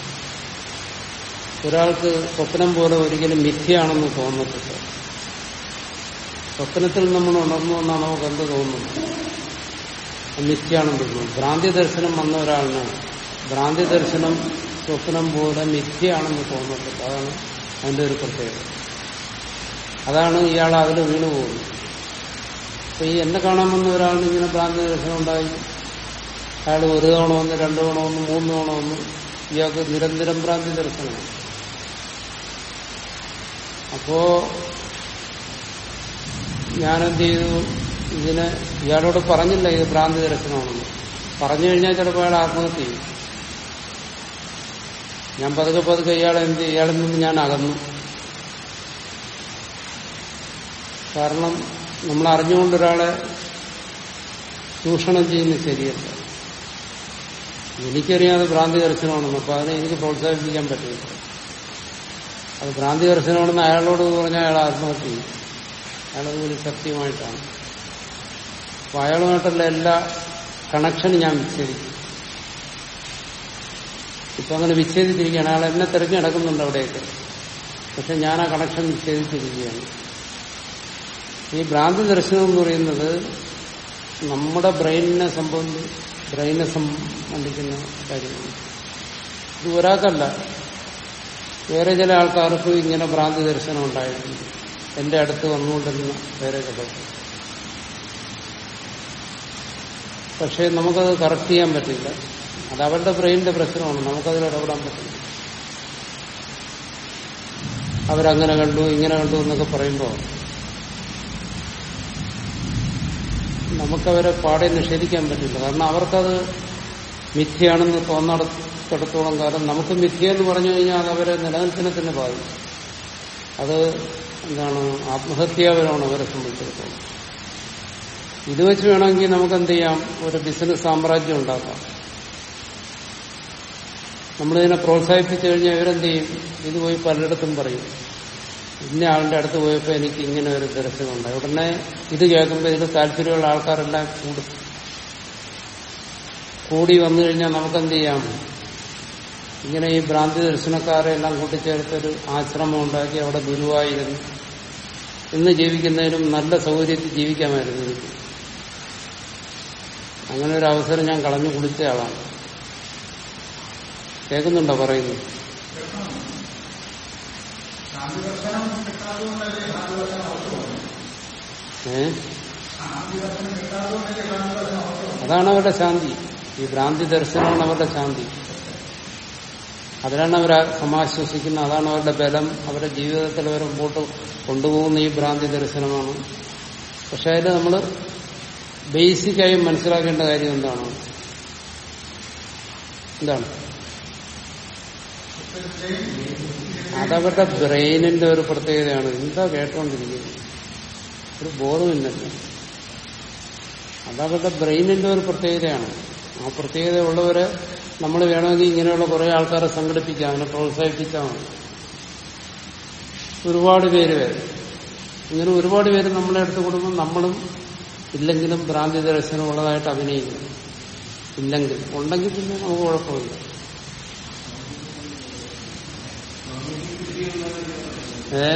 ഒരാൾക്ക് സ്വപ്നം പോലെ ഒരിക്കലും മിഥ്യയാണെന്ന് തോന്നത്തില്ല സ്വപ്നത്തിൽ നമ്മൾ ഉണർന്നു എന്നാണ് നമുക്ക് എന്ത് തോന്നുന്നത് അത് മിഥ്യയാണെന്ന് തോന്നുന്നു ഭ്രാന്തി ദർശനം വന്ന ഒരാളിന് ഭ്രാന്തി ദർശനം സ്വപ്നം പോലെ മിഥ്യയാണെന്ന് തോന്നത്തില്ല അതാണ് അതിന്റെ ഒരു പ്രത്യേകത അതാണ് ഇയാൾ അതിൽ വീണു പോകുന്നത് അപ്പൊ ഈ എന്നെ കാണാൻ വന്ന ഒരാളിന് ഇങ്ങനെ ഭ്രാന്തി ദർശനം ഉണ്ടായി അയാൾ ഒരു തവണ വന്ന് രണ്ടു തവണ വന്ന് മൂന്ന് തവണ വന്ന് ഇയാൾക്ക് നിരന്തരം ഭ്രാന്തി ദർശനമാണ് അപ്പോ ഞാനെന്ത് ചെയ്തു ഇതിനെ ഇയാളോട് പറഞ്ഞില്ല ഇത് ഭ്രാന്തി ദർശനമാണെന്ന് പറഞ്ഞു കഴിഞ്ഞാൽ ചിലപ്പോൾ അയാൾ ആത്മഹത്യ ചെയ്യും ഞാൻ പതുക്കെ പതുക്കെ ഇയാളെ എന്ത് ചെയ്യും? ഇയാളിൽ നിന്ന് ഞാൻ അകന്നു കാരണം നമ്മൾ അറിഞ്ഞുകൊണ്ട് ഒരാളെ ചൂഷണം ചെയ്യുന്നത് ശരിയല്ല എനിക്കറിയാതെ ഭ്രാന്തി ദർശനമാണെന്ന് അപ്പൊ അതിനെ എനിക്ക് പ്രോത്സാഹിപ്പിക്കാൻ പറ്റില്ല അത് ഭ്രാന്തി ദർശനമാണെന്ന് അയാളോട് പറഞ്ഞാൽ അയാൾ ആത്മഹത്യ ചെയ്യും അയാളത് ഒരു സത്യമായിട്ടാണ് അപ്പൊ അയാളുമായിട്ടുള്ള എല്ലാ കണക്ഷനും ഞാൻ വിച്ഛേദിക്കും ഇപ്പൊ അങ്ങനെ വിച്ഛേദിച്ചിരിക്കുകയാണ് അയാൾ എന്നെ തിരഞ്ഞു നടക്കുന്നുണ്ട് അവിടെയൊക്കെ പക്ഷെ ഞാൻ ആ കണക്ഷൻ വിച്ഛേദിച്ചിരിക്കുകയാണ് ഈ ഭ്രാന്തി ദർശനം എന്ന് പറയുന്നത് നമ്മുടെ ബ്രെയിനിനെ സംബന്ധി ബ്രെയിനെ സംബന്ധിക്കുന്ന കാര്യമാണ് ഇത് ഒരാൾക്കല്ല വേറെ ചില ആൾക്കാർക്ക് ഇങ്ങനെ ഭ്രാന്തി ദർശനം ഉണ്ടായിട്ടുണ്ട് എന്റെ അടുത്ത് വന്നുകൊണ്ടിരുന്ന വേറെ ചിലർ പക്ഷെ നമുക്കത് കറക്റ്റ് ചെയ്യാൻ പറ്റില്ല അത് അവരുടെ ബ്രെയിനിന്റെ പ്രശ്നമാണ് നമുക്കതിൽ ഇടപെടാൻ പറ്റില്ല അവരങ്ങനെ കണ്ടു ഇങ്ങനെ കണ്ടു എന്നൊക്കെ പറയുമ്പോൾ നമുക്കവരെ പാടെ നിഷേധിക്കാൻ പറ്റില്ല കാരണം അവർക്കത് മിഥ്യയാണെന്ന് തോന്നിടത്തോളം കാലം നമുക്ക് മിഥ്യ എന്ന് പറഞ്ഞു കഴിഞ്ഞാൽ അത് അവരെ നിലനിൽപ്പിനെ തന്നെ ബാധിക്കും അത് എന്താണ് ആത്മഹത്യാപരമാണ് അവരെ സംബന്ധിച്ചിടത്തോളം ഇത് വെച്ച് വേണമെങ്കിൽ നമുക്ക് എന്ത് ചെയ്യാം ഒരു ബിസിനസ് സാമ്രാജ്യം ഉണ്ടാക്കാം നമ്മളിതിനെ പ്രോത്സാഹിപ്പിച്ചു കഴിഞ്ഞാൽ ഇവരെന്ത് ചെയ്യും ഇത് പോയി പലയിടത്തും പറയും ഇന്ന ആളിന്റെ അടുത്ത് പോയപ്പോൾ എനിക്ക് ഇങ്ങനെ ഒരു ദർശനമുണ്ടായി ഉടനെ ഇത് കേൾക്കുമ്പോൾ ഇതിൽ താല്പര്യമുള്ള ആൾക്കാരെല്ലാം കൂടും കൂടി വന്നു കഴിഞ്ഞാൽ നമുക്കെന്ത് ചെയ്യാം ഇങ്ങനെ ഈ ഭ്രാന്തി ദർശനക്കാരെ എല്ലാം കൂട്ടിച്ചേർത്തൊരു ആശ്രമം ഉണ്ടാക്കി അവിടെ ഗുരുവായിരുന്നു ഇന്ന് ജീവിക്കുന്നതിനും നല്ല സൗകര്യത്തിൽ ജീവിക്കാമായിരുന്നു എനിക്ക് അങ്ങനെ ഒരു അവസരം ഞാൻ കളഞ്ഞു കുടിച്ച ആളാണ് കേൾക്കുന്നുണ്ടോ പറയുന്നത്
ശാന്തി ദർശനം കിട്ടാത്തതുകൊണ്ടല്ലേ ശാന്തി ദർശനം അവസ്ഥ
ഏഹ്
ശാന്തി ദർശനം കിട്ടാത്തതുകൊണ്ടല്ലേ ശാന്തി ദർശനം അവസ്ഥ
അതാണ് അവരുടെ ശാന്തി ഈ ഭ്രാന്തി ദർശനമാണ് അവരുടെ ശാന്തി അതിലാണ് അവർ സമാശ്വസിക്കുന്നത് അതാണ് അവരുടെ ബലം അവരുടെ ജീവിതത്തിൽ അവർ മുമ്പോട്ട് കൊണ്ടുപോകുന്ന ഈ ഭ്രാന്തി ദർശനമാണ് പക്ഷെ അതിൽ നമ്മൾ ബേസിക്കായി മനസ്സിലാക്കേണ്ട കാര്യം എന്താണ് എന്താണ് അതവരുടെ ബ്രെയിനിന്റെ ഒരു പ്രത്യേകതയാണ് എന്താ കേട്ടോണ്ടിരിക്കുന്നത് ഒരു ബോധമില്ലല്ലോ അതവരുടെ ബ്രെയിനിന്റെ ഒരു പ്രത്യേകതയാണ് ആ പ്രത്യേകത ഉള്ളവരെ നമ്മൾ വേണമെങ്കിൽ ഇങ്ങനെയുള്ള കുറെ ആൾക്കാരെ സംഘടിപ്പിക്കാം അതിനെ പ്രോത്സാഹിപ്പിച്ചാൽ മതി ഒരുപാട് പേര് വരും ഇങ്ങനെ ഒരുപാട് പേര് നമ്മളെ അടുത്ത് കൊടുക്കുമ്പോൾ നമ്മളും ഇല്ലെങ്കിലും ഭ്രാന്തി ദർശനം ഉള്ളതായിട്ട് അഭിനയിക്കണം ഇല്ലെങ്കിൽ ഉണ്ടെങ്കിൽ പിന്നെ നമുക്ക് കുഴപ്പമില്ല ഏ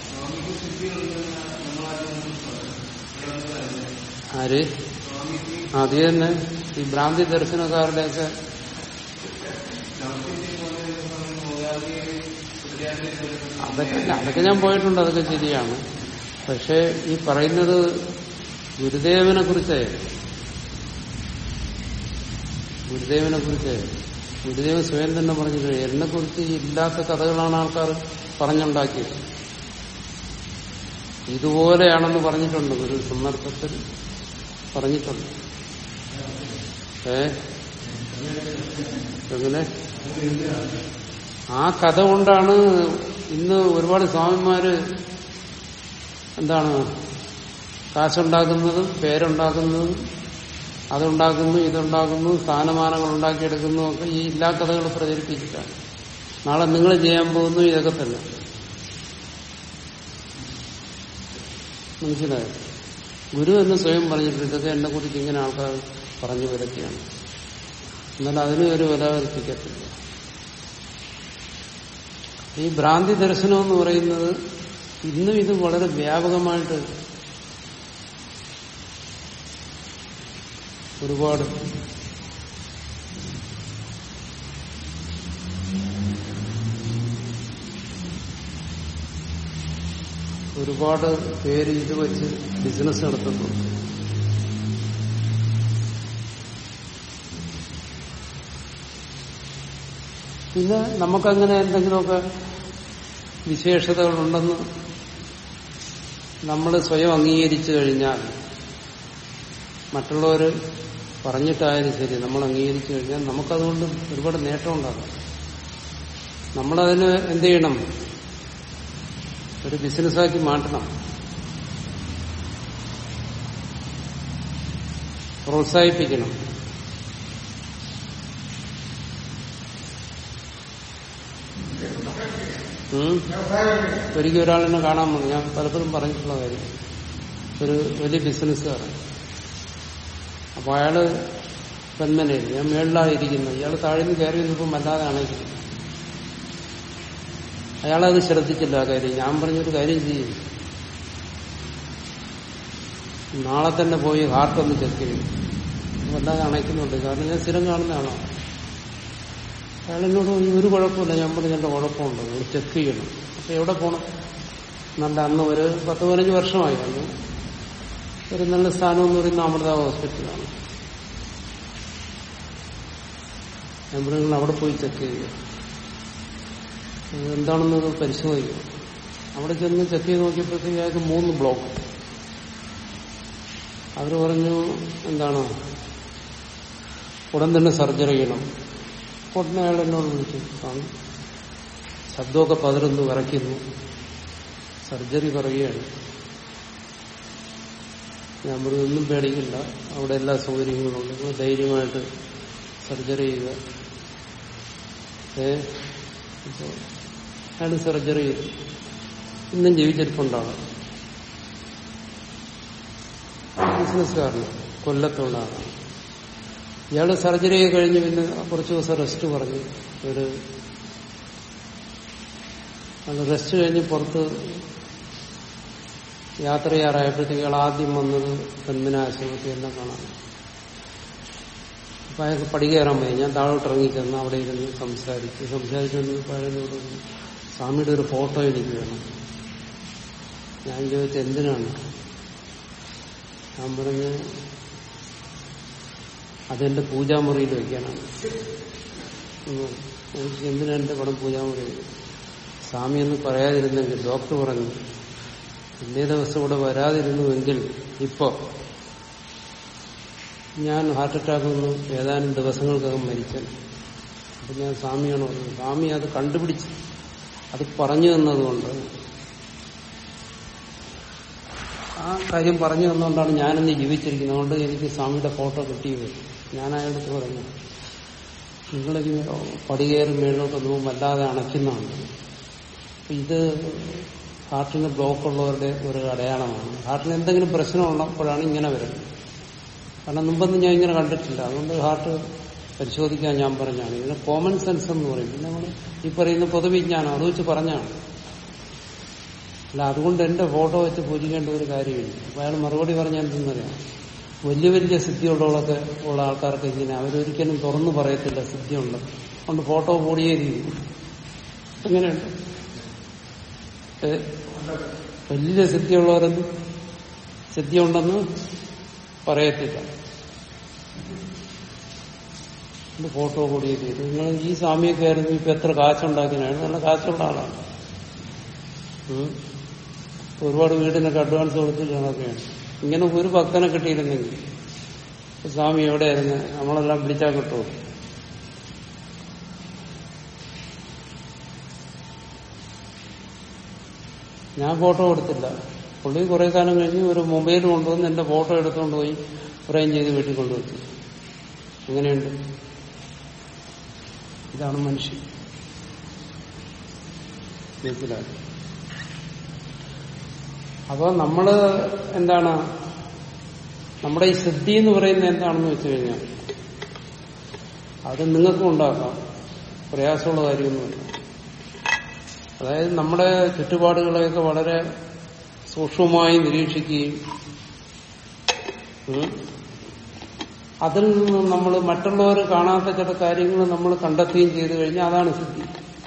ആര് അത് തന്നെ ഈ ഭ്രാന്തി ദർശനക്കാരുടെയൊക്കെ അതൊക്കെ അതൊക്കെ ഞാൻ പോയിട്ടുണ്ട് അതൊക്കെ ശരിയാണ് പക്ഷെ ഈ പറയുന്നത് ഗുരുദേവനെ കുറിച്ച് ഗുരുദേവനെ കുറിച്ച് ഗുരുദേവൻ സ്വയം തന്നെ പറഞ്ഞിട്ട് എന്നെ കുറിച്ച് ഇല്ലാത്ത കഥകളാണ് ആൾക്കാർ പറഞ്ഞുണ്ടാക്കിയത് ഇതുപോലെയാണെന്ന് പറഞ്ഞിട്ടുണ്ട് ഒരു സന്ദർഭത്തിൽ പറഞ്ഞിട്ടുണ്ട് ഏ എങ്ങനെ ആ കഥ കൊണ്ടാണ് ഇന്ന് ഒരുപാട് സ്വാമിമാര് എന്താണ് കാശുണ്ടാക്കുന്നതും പേരുണ്ടാക്കുന്നതും അതുണ്ടാക്കുന്നു ഇതുണ്ടാക്കുന്നു സ്ഥാനമാനങ്ങൾ ഉണ്ടാക്കിയെടുക്കുന്നു ഒക്കെ ഈ എല്ലാ കഥകൾ പ്രചരിപ്പിച്ചിട്ടാണ് നാളെ നിങ്ങൾ ചെയ്യാൻ പോകുന്നു ഇതൊക്കെ തന്നെ മനസ്സിലായോ ഗുരു എന്ന് സ്വയം പറഞ്ഞിട്ടുണ്ട് ഇതൊക്കെ എന്നെ കുറിച്ച് ഇങ്ങനെ ആൾക്കാർ പറഞ്ഞു വരത്തിയാണ് എന്നാൽ അതിന് ഒരു വില കൽപ്പിക്കത്തില്ല ഈ ഭ്രാന്തി ദർശനം എന്ന് പറയുന്നത് ഇന്നും ഇത് വളരെ വ്യാപകമായിട്ട് ഒരുപാട് ഒരുപാട് പേര് ഇത് വെച്ച് ബിസിനസ് നടത്തുന്നുണ്ട് പിന്നെ നമുക്കങ്ങനെ എന്തെങ്കിലുമൊക്കെ വിശേഷതകളുണ്ടെന്ന് നമ്മൾ സ്വയം അംഗീകരിച്ചു കഴിഞ്ഞാൽ മറ്റുള്ളവർ പറഞ്ഞിട്ടായാലും ശരി നമ്മൾ അംഗീകരിച്ചു കഴിഞ്ഞാൽ നമുക്കതുകൊണ്ട് ഒരുപാട് നേട്ടം ഉണ്ടാകും നമ്മളതിന് എന്ത് ചെയ്യണം ഒരു ബിസിനസ്സാക്കി മാറ്റണം പ്രോത്സാഹിപ്പിക്കണം ഉം. ഒരിക്കൽ ഒരാളിനെ കാണാൻ വന്നു ഞാൻ പലപ്പോഴും പറഞ്ഞിട്ടുള്ള കാര്യം ഒരു വലിയ ബിസിനസ്സുകാരൻ അപ്പൊ അയാള് പെൺമനയിൽ ഞാൻ മേളിലായിരിക്കുന്നു ഇയാൾ താഴെ നിന്ന് കയറി നിന്നപ്പോൾ വല്ലാതെ അണയ്ക്കുന്നു അയാളത് ശ്രദ്ധിച്ചില്ല ആ കാര്യം ഞാൻ പറഞ്ഞൊരു കാര്യം ചെയ്യും നാളെ തന്നെ പോയി ഹാർട്ട് ഒന്ന് ചെക്ക് ചെയ്യും വല്ലാതെ അണയ്ക്കുന്നുണ്ട് കാരണം ഞാൻ സ്ഥിരം കാണുന്ന ആളാണ് അയാൾ എന്നോട് പറഞ്ഞു, ഒരു കുഴപ്പമില്ല ഞാൻ പറഞ്ഞു എന്റെ കുഴപ്പമുണ്ട് നിങ്ങൾ ചെക്ക് ചെയ്യണം അപ്പൊ എവിടെ പോകണം നല്ല അന്ന് ഒരു പത്ത് പതിനഞ്ച് വർഷമായി അന്ന് ഒരു നല്ല സ്ഥാനം എന്ന് പറയുന്ന അമൃത ഹോസ്പിറ്റലാണ് ഞാൻ പറഞ്ഞു നിങ്ങൾ അവിടെ പോയി ചെക്ക് ചെയ്യുക എന്താണെന്നത് പരിശോധിക്കുക അവിടെ ചെന്ന് ചെക്ക് ചെയ്ത് നോക്കിയപ്പോഴത്തേക്ക് അയാൾക്ക് മൂന്ന് ബ്ലോക്ക് അവർ പറഞ്ഞു എന്താണ് ഉടൻ തന്നെ സർജറി ചെയ്യണം ഉടനെ അയാൾ എന്നോട് വിളിച്ചു കാണും ശബ്ദമൊക്കെ പതിരുന്നു വിറയ്ക്കുന്നു സർജറി പറയുകയാണ് ഞാൻ പറഞ്ഞു ഒന്നും പേടിക്കില്ല അവിടെ എല്ലാ സൗകര്യങ്ങളും ഉണ്ട് നിങ്ങൾ ധൈര്യമായിട്ട് സർജറി ചെയ്യുക ഏ അപ്പോൾ അയാൾ സർജറി ചെയ്തു ഇന്നും ജീവിച്ചിരിപ്പുണ്ടാണ് ബിസിനസ്സുകാരന് കൊല്ലത്തുള്ളതാണ് ഇയാള് സർജറി ചെയ്ത് കഴിഞ്ഞ് പിന്നെ കുറച്ച് ദിവസം റെസ്റ്റ് പറഞ്ഞു ഒരു അത് റെസ്റ്റ് കഴിഞ്ഞ് പുറത്ത് യാത്ര ചെയ്യാറായപ്പോഴത്തേക്ക് ഇയാൾ ആദ്യം വന്നത് പെൺമിന ആശുപത്രി എല്ലാം കാണാൻ അപ്പൊ അയാൾക്ക് പടി കയറാൻ പോയി ഞാൻ താഴോട്ട് ഇറങ്ങി ചെന്ന് അവിടെ ഇരുന്ന് സംസാരിച്ചു സംസാരിച്ചു പഴയതോട് സ്വാമിയുടെ ഒരു ഫോട്ടോ എനിക്ക് വേണം ഞാൻ ചോദിച്ചു എന്തിനാണ് ഞാൻ പറഞ്ഞു അതെന്റെ പൂജാമുറിയിൽ വെക്കാനാണ് ഉം. എനിക്ക് എന്തിനാ എന്റെ പടം പൂജാമുറിയിൽ സ്വാമി എന്ന് പറയാതിരുന്നെങ്കിൽ ഡോക്ടർ പറഞ്ഞു ഇന്നേ ദിവസം ഇവിടെ വരാതിരുന്നുവെങ്കിൽ ഇപ്പോ ഞാൻ ഹാർട്ട് അറ്റാക്ക് വന്നു ഏതാനും ദിവസങ്ങൾക്കകം മരിച്ചു അപ്പൊ ഞാൻ സ്വാമിയാണ് പറഞ്ഞത് സ്വാമി അത് കണ്ടുപിടിച്ച് അത് പറഞ്ഞു തന്നതുകൊണ്ട് ആ കാര്യം പറഞ്ഞു തന്നുകൊണ്ടാണ് ഞാനിന്ന് ജീവിച്ചിരിക്കുന്നത് അതുകൊണ്ട് എനിക്ക് സ്വാമിയുടെ ഫോട്ടോ കിട്ടിയത് ഞാൻ അയാളുടെ പറഞ്ഞു നിങ്ങളിത് പടികയറി മേളിലോട്ട് ഒന്നും വല്ലാതെ അണയ്ക്കുന്നതാണ് അപ്പൊ ഇത് ഹാർട്ടിന് ബ്ലോക്ക് ഉള്ളവരുടെ ഒരു അടയാളമാണ് ഹാർട്ടിന് എന്തെങ്കിലും പ്രശ്നം ഉള്ളപ്പോഴാണ് ഇങ്ങനെ വരുന്നത് കാരണം മുമ്പൊന്നും ഞാൻ ഇങ്ങനെ കണ്ടിട്ടില്ല അതുകൊണ്ട് ഹാർട്ട് പരിശോധിക്കാൻ ഞാൻ പറഞ്ഞാണ് ഇതിന് കോമൺ സെൻസ് എന്ന് പറയും പിന്നെ നമ്മൾ ഈ പറയുന്ന പൊതുവിജ്ഞാനം അത് വെച്ച് പറഞ്ഞാണ് അല്ല അതുകൊണ്ട് എന്റെ ഫോട്ടോ വെച്ച് പൂജിക്കേണ്ട ഒരു കാര്യമില്ല അപ്പൊ അയാൾ മറുപടി പറഞ്ഞാൽ എന്തെന്നറിയാം വലിയ വലിയ സിദ്ധിയുള്ളവളൊക്കെ ഉള്ള ആൾക്കാർക്ക് ഇങ്ങനെ അവരൊരിക്കലും തുറന്നു പറയത്തില്ല സിദ്ധിയുണ്ട് അതുകൊണ്ട് ഫോട്ടോ കൂടിയേ ചെയ്യും അങ്ങനെയുണ്ട് ഏ? വലിയ സിദ്ധിയുള്ളവരെന്ന് സിദ്ധിയുണ്ടെന്ന് പറയത്തില്ല ഇത് ഫോട്ടോ കൂടി ചെയ്തു നിങ്ങൾ ഈ സ്വാമിയൊക്കെ ആയിരുന്നു ഇപ്പൊ എത്ര കാശുണ്ടാക്കിനാണ് നല്ല കാശുള്ള ആളാണ് ഉം. ഒരുപാട് വീടിനൊക്കെ അഡ്വാൻസ് കൊടുത്തിട്ടാണൊക്കെയാണ് ഇങ്ങനെ ഒരു ഭക്തനെ കിട്ടിയിരുന്നെങ്കിൽ സ്വാമി എവിടെയായിരുന്നു നമ്മളെല്ലാം വിളിച്ചാൽ കിട്ടുമോ ഞാൻ ഫോട്ടോ കൊടുത്തില്ല പുള്ളി കുറെ കാലം കഴിഞ്ഞ് ഒരു മൊബൈൽ കൊണ്ടുവന്ന് എന്റെ ഫോട്ടോ എടുത്തുകൊണ്ട് പോയി ഫ്രെയിം ചെയ്ത് വീട്ടിൽ കൊണ്ടുവച്ചു അങ്ങനെയുണ്ട് ഇതാണ് മനുഷ്യൻ മനസ്സിലായി അപ്പൊ നമ്മള് എന്താണ് നമ്മുടെ ഈ സിദ്ധി എന്ന് പറയുന്നത് എന്താണെന്ന് വെച്ച് കഴിഞ്ഞാൽ അത് നിങ്ങൾക്കും ഉണ്ടാക്കാം പ്രയാസമുള്ള കാര്യമൊന്നുമില്ല അതായത് നമ്മുടെ ചുറ്റുപാടുകളെയൊക്കെ വളരെ സൂക്ഷ്മമായി നിരീക്ഷിക്കുകയും ഉം, അതിൽ നിന്ന് നമ്മൾ മറ്റുള്ളവർ കാണാത്ത ചില കാര്യങ്ങൾ നമ്മൾ കണ്ടെത്തുകയും ചെയ്തു കഴിഞ്ഞാൽ അതാണ് സിദ്ധി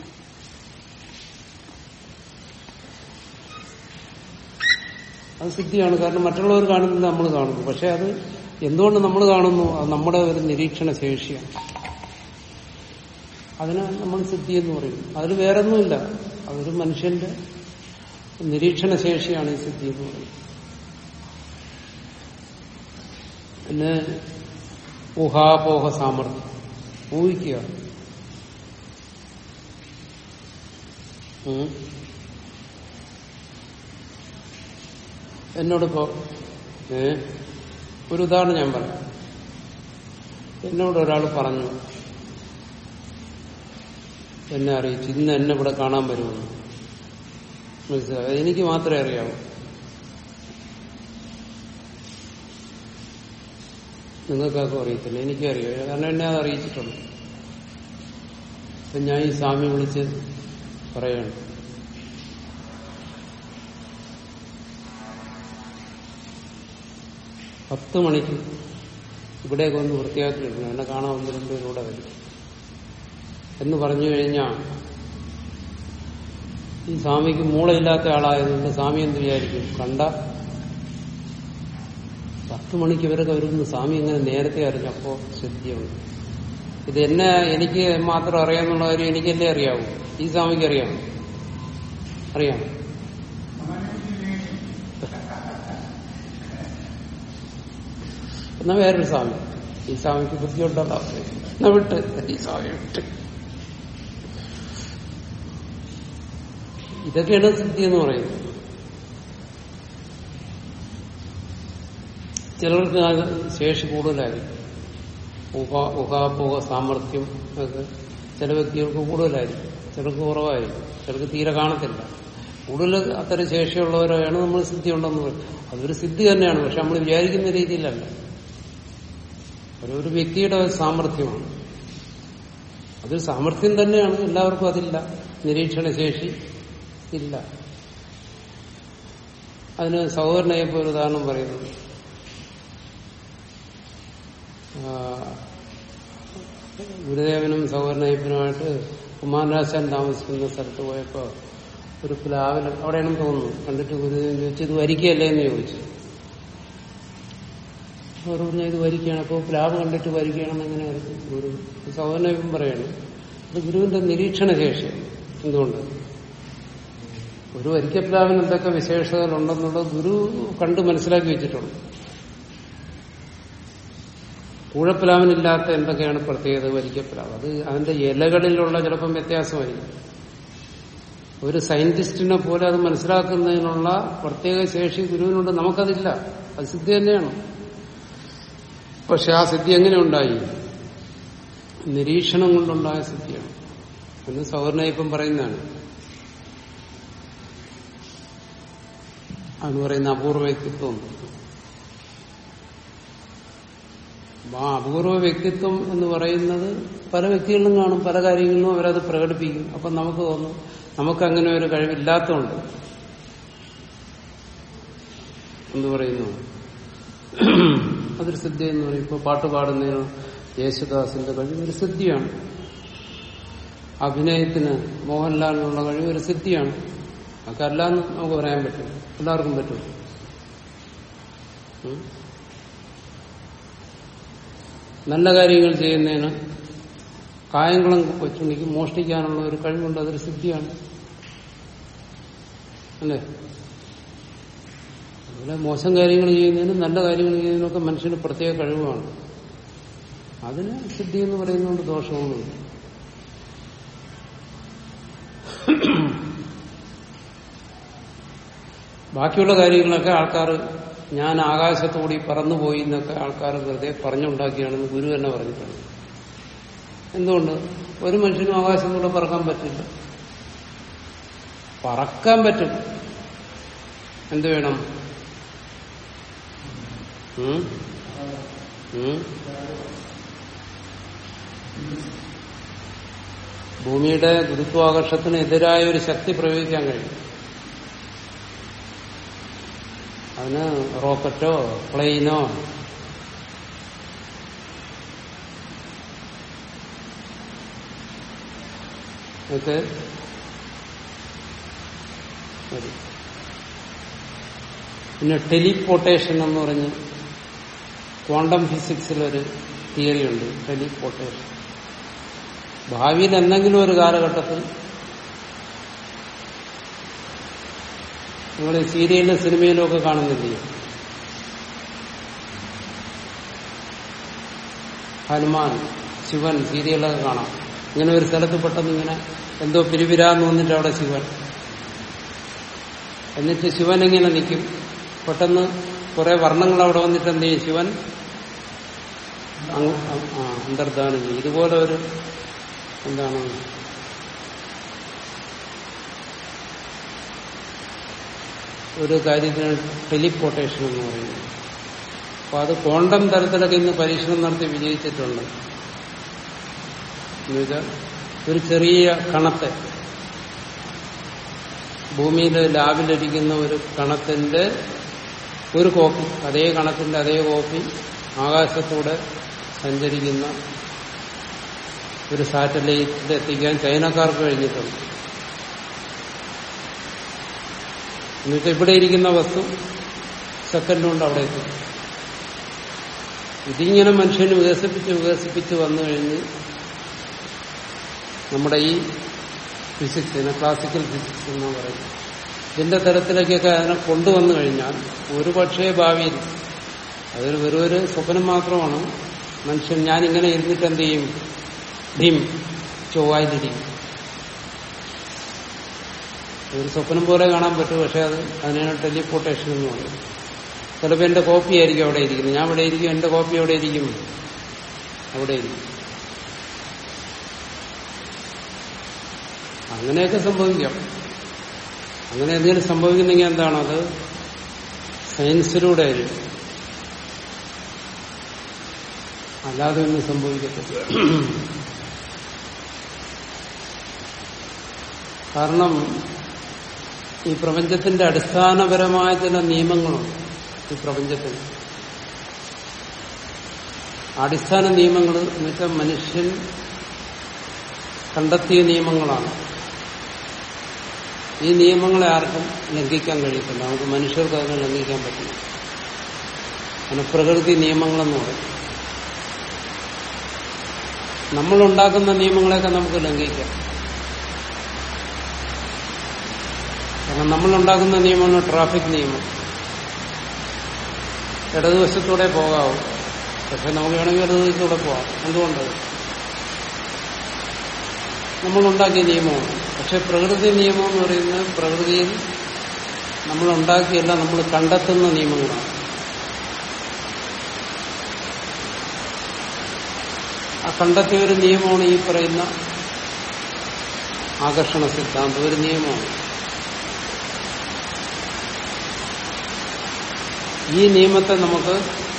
അത് സിദ്ധിയാണ് കാരണം മറ്റുള്ളവർ കാണുന്നത് നമ്മൾ കാണുന്നു പക്ഷെ അത് എന്തുകൊണ്ട് നമ്മൾ കാണുന്നു അത് നമ്മുടെ ഒരു നിരീക്ഷണ ശേഷിയാണ് അതിന് നമ്മൾ സിദ്ധി എന്ന് പറയും അതിൽ വേറൊന്നുമില്ല അതൊരു മനുഷ്യന്റെ നിരീക്ഷണ ശേഷിയാണ് ഈ സിദ്ധി എന്ന് പറയുന്നത് പിന്നെ ഊഹാപോഹ സാമർഥ്യം ഊഹിക്കുക ഉം. എന്നോടിപ്പോ ഏ ഒരു ഉദാഹരണം ഞാൻ പറയാം എന്നോട് ഒരാൾ പറഞ്ഞു എന്നെ അറിയിച്ചു ഇന്ന് എന്നെ ഇവിടെ കാണാൻ വരുമെന്ന് മനസ്സിലായി എനിക്ക് മാത്രമേ അറിയാവൂ നിങ്ങൾക്കാർക്കും അറിയത്തില്ല എനിക്കും അറിയാം കാരണം എന്നെ അത് അറിയിച്ചിട്ടുണ്ട് അപ്പൊ ഞാൻ ഈ സ്വാമി വിളിച്ച് പറയാണ് പത്ത് മണിക്ക് ഇവിടേക്ക് ഒന്ന് വൃത്തിയാക്കി ഇടണം എന്നെ കാണാൻ ഒന്ന് രണ്ടുപേരൂടെ വരും എന്ന് പറഞ്ഞു കഴിഞ്ഞാൽ ഈ സ്വാമിക്ക് മൂളയില്ലാത്ത ആളായതുകൊണ്ട് സ്വാമി എന്ത് വിചാരിക്കും കണ്ട പത്ത് മണിക്ക് ഇവരൊക്കെ വരുന്ന സ്വാമി എങ്ങനെ നേരത്തെ അറിഞ്ഞപ്പോ ശ്രദ്ധയുണ്ട് ഇത് എന്നെ എനിക്ക് മാത്രം അറിയാന്നുള്ള കാര്യം എനിക്കല്ലേ അറിയാവൂ ഈ സ്വാമിക്ക് അറിയാമോ അറിയാം എന്നാ വേറൊരു സ്വാമി ഈ സ്വാമിക്ക് ബുദ്ധിയുണ്ടല്ലോ എന്നാ വിട്ട് ഈ സ്വാമി വിട്ട് ഇതൊക്കെയാണ് സിദ്ധി എന്ന് പറയുന്നത് ചിലർക്ക് അത് ശേഷി കൂടുതലായിരിക്കും ഉഹ ഉഹാപോഹ സാമർഥ്യം ഒക്കെ ചില വ്യക്തികൾക്ക് കൂടുതലായിരിക്കും ചിലർക്ക് കുറവായിരിക്കും ചിലർക്ക് തീരെ കാണത്തില്ല കൂടുതൽ അത്തരം ശേഷിയുള്ളവരാണ് നമ്മൾ സിദ്ധി ഉണ്ടെന്ന് പറയും അതൊരു സിദ്ധി തന്നെയാണ് പക്ഷെ നമ്മൾ വിചാരിക്കുന്ന രീതിയിലല്ല ഒരു ഒരു വ്യക്തിയുടെ സാമർഥ്യമാണ് അതൊരു സാമർഥ്യം തന്നെയാണ് എല്ലാവർക്കും അതില്ല നിരീക്ഷണ ശേഷി ഇല്ല അതിന് സഹോദരനെയപ്പോ ഒരു ഉദാഹരണം പറയുന്നത് ആ, ഗുരുദേവനും സഹോദരനയ്യപ്പനുമായിട്ട് കുമാരനാശാൻ താമസിക്കുന്ന സ്ഥലത്ത് പോയപ്പോ ഒരു പ്ലാവിൽ അവിടെയാണെന്ന് തോന്നുന്നു കണ്ടിട്ട് ഗുരുദേവൻ ചോദിച്ചു ഇത് വരിക്കയല്ലേ എന്ന് ചോദിച്ചു അവർ പറഞ്ഞു ഇത് വരിക്കുകയാണ് അപ്പോൾ പ്ലാവ് കണ്ടിട്ട് വരികയാണെന്ന് എങ്ങനെ അറിയും? ഗുരു സഹോദരനയ്യപ്പൻ പറയാണ് ഇത് ഗുരുവിന്റെ നിരീക്ഷണ ശേഷിയാണ് എന്തുകൊണ്ട് ഒരു വരിക്കപ്ലാവിന് എന്തൊക്കെ വിശേഷതകളുണ്ടെന്നുള്ളത് ഗുരു കണ്ട് മനസ്സിലാക്കി വെച്ചിട്ടുണ്ട് കൂഴപ്ലാവിനില്ലാത്ത എന്തൊക്കെയാണ് പ്രത്യേകത വരിക്കപ്ലാവ് അത് അതിന്റെ ഇലകളിലുള്ള ചിലപ്പം വ്യത്യാസമായിരിക്കും ഒരു സയന്റിസ്റ്റിനെ പോലെ അത് മനസ്സിലാക്കുന്നതിനുള്ള പ്രത്യേക ശേഷി ഗുരുവിനുണ്ട് നമുക്കതില്ല അത് സിദ്ധി തന്നെയാണ് പക്ഷെ ആ സിദ്ധി എങ്ങനെ ഉണ്ടായി നിരീക്ഷണം കൊണ്ടുണ്ടായ സിദ്ധിയാണ് എന്ന് സൗവർണയിപ്പം പറയുന്നതാണ് ആണ് പറയുന്ന അപൂർവ വ്യക്തിത്വം ആ അപൂർവ വ്യക്തിത്വം എന്ന് പറയുന്നത് പല വ്യക്തികളിലും കാണും പല കാര്യങ്ങളിലും അവരത് പ്രകടിപ്പിക്കും അപ്പൊ നമുക്ക് തോന്നും നമുക്ക് അങ്ങനെ ഒരു കഴിവില്ലാത്തതുണ്ട് എന്ന് പറയുന്നു അതൊരു സിദ്ധി എന്ന് പറയും ഇപ്പൊ പാട്ട് പാടുന്നതിന് യേശുദാസിന്റെ കഴിവ് ഒരു സിദ്ധിയാണ് അഭിനയത്തിന് മോഹൻലാലിനുള്ള കഴിവ് ഒരു സിദ്ധിയാണ് അതൊക്കെ അല്ലാന്ന് നമുക്ക് പറയാൻ പറ്റും എല്ലാവർക്കും പറ്റും ഉം. നല്ല കാര്യങ്ങൾ ചെയ്യുന്നതിന് കായംകുളം കൊച്ചുണ്ണിക്ക് മോഷ്ടിക്കാനുള്ള ഒരു കഴിവുണ്ട് അതൊരു സിദ്ധിയാണ് അല്ലേ അതുപോലെ മോശം കാര്യങ്ങൾ ചെയ്യുന്നതിനും നല്ല കാര്യങ്ങൾ ചെയ്യുന്നതിനൊക്കെ മനുഷ്യന് പ്രത്യേക കഴിവാണ് അതിന് സിദ്ധി എന്ന് പറയുന്നതുകൊണ്ട് ദോഷമൊന്നുമില്ല ബാക്കിയുള്ള കാര്യങ്ങളൊക്കെ ആൾക്കാർ ഞാൻ ആകാശത്തുകൂടി പറന്നുപോയി എന്നൊക്കെ ആൾക്കാർ വെറുതെ പറഞ്ഞുണ്ടാക്കിയാണെന്ന് ഗുരു തന്നെ പറഞ്ഞിട്ടുണ്ട് എന്തുകൊണ്ട് ഒരു മനുഷ്യനും ആകാശത്തൂടെ പറക്കാൻ പറ്റില്ല പറക്കാൻ പറ്റും എന്ത് വേണം ഉം? ഉം? ഭൂമിയുടെ ഗുരുത്വാകർഷത്തിന് എതിരായ ഒരു ശക്തി പ്രയോഗിക്കാൻ കഴിയും അതിന് റോക്കറ്റോ പ്ലെയിനോ ഒക്കെ മതി പിന്നെ ടെലിപ്പോർട്ടേഷൻ എന്ന് പറഞ്ഞ് ക്വാണ്ടം ഫിസിക്സിലൊരു തിയറി ഉണ്ട് ടെലിപ്പോർട്ടേഷൻ ഭാവിയിൽ എന്തെങ്കിലും ഒരു കാലഘട്ടത്തിൽ നിങ്ങൾ സീരിയലിലും സിനിമയിലും ഒക്കെ കാണുന്നില്ലേ ഹനുമാൻ ശിവൻ സീരിയലൊക്കെ കാണാം ഇങ്ങനെ ഒരു സ്ഥലത്ത് പെട്ടെന്ന് ഇങ്ങനെ എന്തോ പിരിവിരാന്ന് വന്നിട്ട് അവിടെ ശിവൻ എന്നിട്ട് ശിവൻ എങ്ങനെ നിൽക്കും പെട്ടെന്ന് കുറെ വർണ്ണങ്ങൾ അവിടെ വന്നിട്ട് എന്ത് ചെയ്യും ശിവൻ അങ്ങ് ആ അന്തർധാനം ചെയ്യും ഇതുപോലെ ഒരു എന്താണ് ഒരു കാര്യത്തിന് ടെലിപ്പോർട്ടേഷൻ എന്ന് പറയുന്നത് അപ്പൊ അത് ക്വാണ്ടം തലത്തിലൊക്കെ ഇന്ന് പരീക്ഷണം നടത്തി വിജയിച്ചിട്ടുണ്ട് എന്നുവെച്ചാൽ ഒരു ചെറിയ കണത്തെ ഭൂമിയിൽ ലാബിലിരിക്കുന്ന ഒരു കണത്തിന്റെ ഒരു കോപ്പി അതേ കണത്തിന്റെ അതേ കോപ്പി ആകാശത്തൂടെ സഞ്ചരിക്കുന്ന ഒരു സാറ്റലൈറ്റിൽ എത്തിക്കാൻ ചൈനക്കാർക്ക് കഴിഞ്ഞിട്ടുണ്ട് എന്നുവെച്ചാൽ ഇവിടെ ഇരിക്കുന്ന വസ്തു സെക്കൻഡ് കൊണ്ട് അവിടെ എത്തും ഇതിങ്ങനെ മനുഷ്യന് വികസിപ്പിച്ച് വികസിപ്പിച്ച് വന്നു കഴിഞ്ഞ് നമ്മുടെ ഈ ഫിസിക്സിനെ ക്ലാസിക്കൽ ഫിസിക്സ് എന്ന് പറയുന്നത് ഇതിന്റെ തരത്തിലേക്കൊക്കെ അതിനെ കൊണ്ടുവന്നു കഴിഞ്ഞാൽ ഒരു പക്ഷേ ഭാവിയിൽ അതൊരു വെറും ഒരു സ്വപ്നം മാത്രമാണ് മനുഷ്യൻ ഞാനിങ്ങനെ ഇരുന്നിട്ട് എന്ത് ചെയ്യും ഭീം ചൊവ്വായിലിരിക്കും ഒരു സ്വപ്നം പോലെ കാണാൻ പറ്റും പക്ഷെ അത് അതിനാണ് ടെലിപ്പോർട്ടേഷൻ എന്ന് പറയും ചിലപ്പോൾ എന്റെ കോപ്പി ആയിരിക്കും അവിടെ ഇരിക്കുന്നത് ഞാൻ ഇവിടെ ഇരിക്കും എന്റെ കോപ്പി എവിടെ ഇരിക്കും അവിടെ ഇരിക്കും അങ്ങനെയൊക്കെ സംഭവിക്കാം അങ്ങനെ എന്തെങ്കിലും സംഭവിക്കുന്നെങ്കിൽ എന്താണത് സയൻസിലൂടെ ആയിരിക്കും അല്ലാതെ ഒന്നും സംഭവിക്കത്തില്ല കാരണം ഈ പ്രപഞ്ചത്തിന്റെ അടിസ്ഥാനപരമായ ചില നിയമങ്ങളുണ്ട് ഈ പ്രപഞ്ചത്തിന് അടിസ്ഥാന നിയമങ്ങൾ എന്ന് വെച്ചാൽ മനുഷ്യൻ കണ്ടെത്തിയ നിയമങ്ങളാണ് ഈ നിയമങ്ങളെ ആർക്കും ലംഘിക്കാൻ കഴിയത്തില്ല നമുക്ക് മനുഷ്യർക്ക് അതിനെ ലംഘിക്കാൻ പറ്റില്ല അതിന് പ്രകൃതി നിയമങ്ങളെന്ന് പറയും നമ്മളുണ്ടാക്കുന്ന നിയമങ്ങളെയൊക്കെ നമുക്ക് ലംഘിക്കാം കാരണം നമ്മളുണ്ടാക്കുന്ന നിയമമാണ് ട്രാഫിക് നിയമം ഇടതുവശത്തൂടെ പോകാവും പക്ഷെ നമുക്ക് വേണമെങ്കിൽ ഇടതുവശത്തൂടെ പോകാം എന്തുകൊണ്ട് നമ്മളുണ്ടാക്കിയ നിയമമാണ് പക്ഷെ പ്രകൃതി നിയമം എന്ന് പറയുന്നത് പ്രകൃതിയിൽ നമ്മളുണ്ടാക്കിയല്ല നമ്മൾ കണ്ടെത്തുന്ന നിയമങ്ങളാണ് ആ കണ്ടെത്തിയ ഒരു നിയമമാണ് ഈ പറയുന്ന ആകർഷണ സിദ്ധാന്തം ഒരു നിയമമാണ് ഈ നിയമത്തെ നമുക്ക്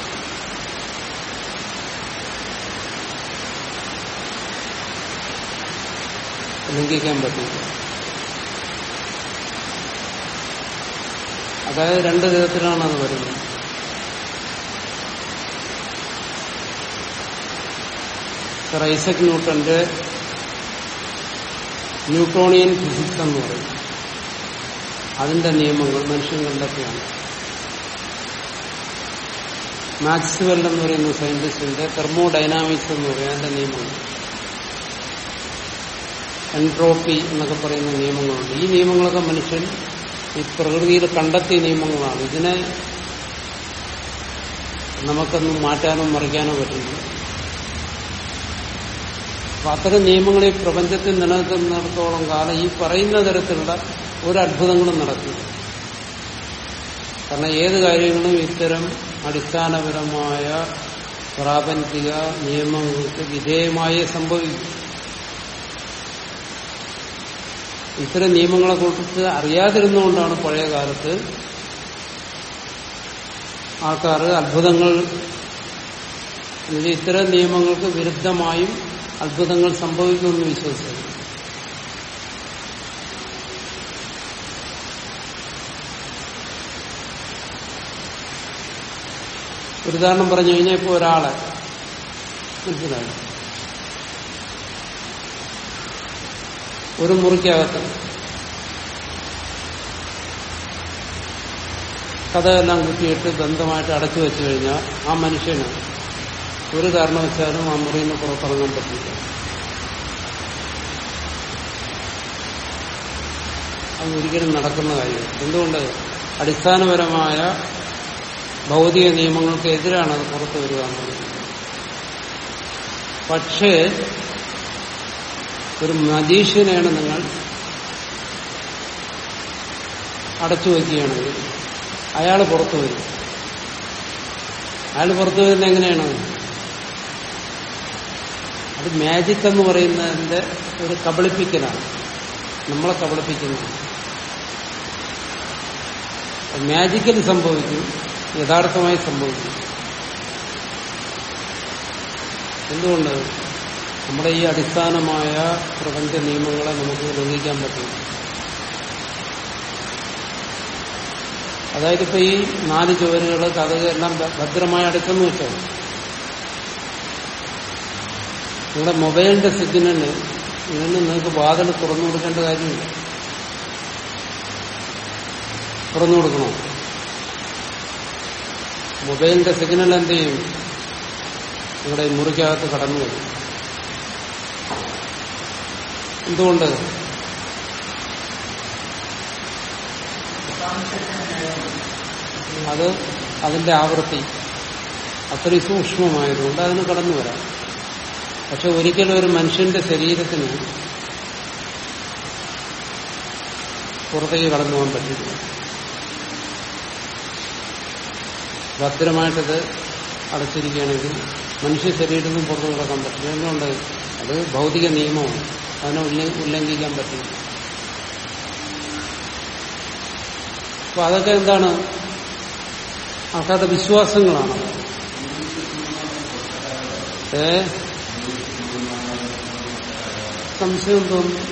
ലംഘിക്കാൻ പറ്റില്ല അതായത് രണ്ട് വിധത്തിലാണ് അത് വരുന്നത് സർ ഐസക് ന്യൂട്ടന്റെ ന്യൂട്ടോണിയൻ ഫിസിക്സ് എന്ന് പറയും അതിന്റെ നിയമങ്ങൾ മനുഷ്യൻ കണ്ടെത്തിയാണ് മാക്സ്വെൽ എന്ന് പറയുന്ന സയന്റിസ്റ്റിന്റെ തെർമോഡൈനാമിക്സ് എന്ന് പറയും അതിന്റെ നിയമങ്ങൾ എൻട്രോപ്പി എന്നൊക്കെ പറയുന്ന നിയമങ്ങളുണ്ട് ഈ നിയമങ്ങളൊക്കെ മനുഷ്യൻ ഈ പ്രകൃതിയിൽ കണ്ടെത്തിയ നിയമങ്ങളാണ് ഇതിനെ നമുക്കൊന്നും മാറ്റാനോ മറിക്കാനോ പറ്റില്ല അപ്പൊ അത്തരം നിയമങ്ങൾ ഈ പ്രപഞ്ചത്തിൽ നിലനിൽക്കുന്നിടത്തോളം കാലം ഈ പറയുന്ന തരത്തിലുള്ള ഒരു അത്ഭുതങ്ങളും നടക്കില്ല കാരണം ഏത് കാര്യങ്ങളും ഇത്തരം അടിസ്ഥാനപരമായ പ്രാപഞ്ചിക നിയമങ്ങൾക്ക് വിധേയമായേ സംഭവിക്കും ഇത്തരം നിയമങ്ങളെ കുറിച്ച് അറിയാതിരുന്നുകൊണ്ടാണ് പഴയ കാലത്ത് ആൾക്കാർ അത്ഭുതങ്ങൾ എന്നുവെച്ചാൽ ഇത്തരം നിയമങ്ങൾക്ക് വിരുദ്ധമായും അത്ഭുതങ്ങൾ സംഭവിക്കുമെന്ന് വിശ്വസിച്ചത് ഒരു ഉദാഹരണം പറഞ്ഞു കഴിഞ്ഞാൽ ഇപ്പോൾ ഒരാളെ മനസ്സിലായി ഒരു മുറിക്കകത്ത് കഥയെല്ലാം കുത്തിയിട്ട് ബന്ധമായിട്ട് അടച്ചു വെച്ചു കഴിഞ്ഞാൽ ആ മനുഷ്യന് ഒരു കാരണവശാലും ആ മുറിയിൽ നിന്ന് പുറത്തിറങ്ങാൻ പറ്റില്ല അത് ഒരിക്കലും നടക്കുന്ന കാര്യം എന്തുകൊണ്ട് അടിസ്ഥാനപരമായ ഭൗതിക നിയമങ്ങൾക്ക് എതിരാണ് അത് പുറത്തു വരിക എന്നുള്ളത് പക്ഷേ ഒരു മജീഷ്യനെയാണ് നിങ്ങൾ അടച്ചു വയ്ക്കുകയാണെങ്കിൽ അയാൾ പുറത്തു വരും അയാൾ പുറത്തു വരുന്നത് എങ്ങനെയാണ് അത് മാജിക് എന്ന് പറയുന്നതിന്റെ ഒരു കബളിപ്പിക്കലാണ് നമ്മളെ കബളിപ്പിക്കുന്നത് മാജിക്കൽ സംഭവിക്കും യഥാർത്ഥമായി സംഭവിക്കും എന്തുകൊണ്ട് നമ്മുടെ ഈ അടിസ്ഥാനമായ പ്രപഞ്ച നിയമങ്ങളെ നമുക്ക് ലംഘിക്കാൻ പറ്റും അതായത് ഇപ്പൊ ഈ നാല് ചുവരുകൾ കഥകൾ എല്ലാം ഭദ്രമായി അടച്ചെന്ന് വെച്ചാൽ നിങ്ങളുടെ മൊബൈലിന്റെ സിഗ്നല് ഇതിന് നിങ്ങൾക്ക് വാതിൽ തുറന്നു കൊടുക്കേണ്ട കാര്യമില്ല തുറന്നു കൊടുക്കണോ മൊബൈലിന്റെ സിഗ്നൽ എന്ത് ചെയ്യും നിങ്ങളുടെ ഈ മുറിക്കകത്ത് കടന്നു വരും എന്തുകൊണ്ട് അത് അതിന്റെ ആവൃത്തി അത്രയും സൂക്ഷ്മമായതുകൊണ്ട് അതിന് കടന്നു വരാം പക്ഷെ ഒരിക്കലും ഒരു മനുഷ്യന്റെ ശരീരത്തിന് പുറത്തേക്ക് കടന്നു പോകാൻ പറ്റില്ല ഭദ്രമായിട്ടത് അടച്ചിരിക്കുകയാണെങ്കിൽ മനുഷ്യ ശരീരത്തിൽ നിന്നും പുറത്തു കിടക്കാൻ പറ്റില്ല എന്തുകൊണ്ട് അത് ഭൗതിക നിയമമാണ് അതിനെ ഉല്ല- ഉല്ലംഘിക്കാൻ പറ്റില്ല അപ്പൊ അതൊക്കെ എന്താണ് ആൾക്കാരുടെ വിശ്വാസങ്ങളാണ് ഏ സംശയം തോന്നുന്നു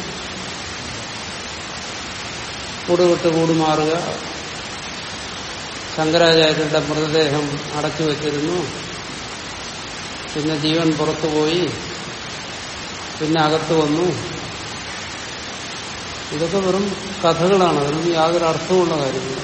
കൂട് വിട്ട് കൂട് മാറുക ശങ്കരാചാര്യരുടെ മൃതദേഹം അടച്ചു വച്ചിരുന്നു പിന്നെ ജീവൻ പുറത്തുപോയി പിന്നെ അകത്ത് വന്നു ഇതൊക്കെ വെറും കഥകളാണ് അതിനൊന്നും യാതൊരു അർത്ഥമുള്ള കാര്യമില്ല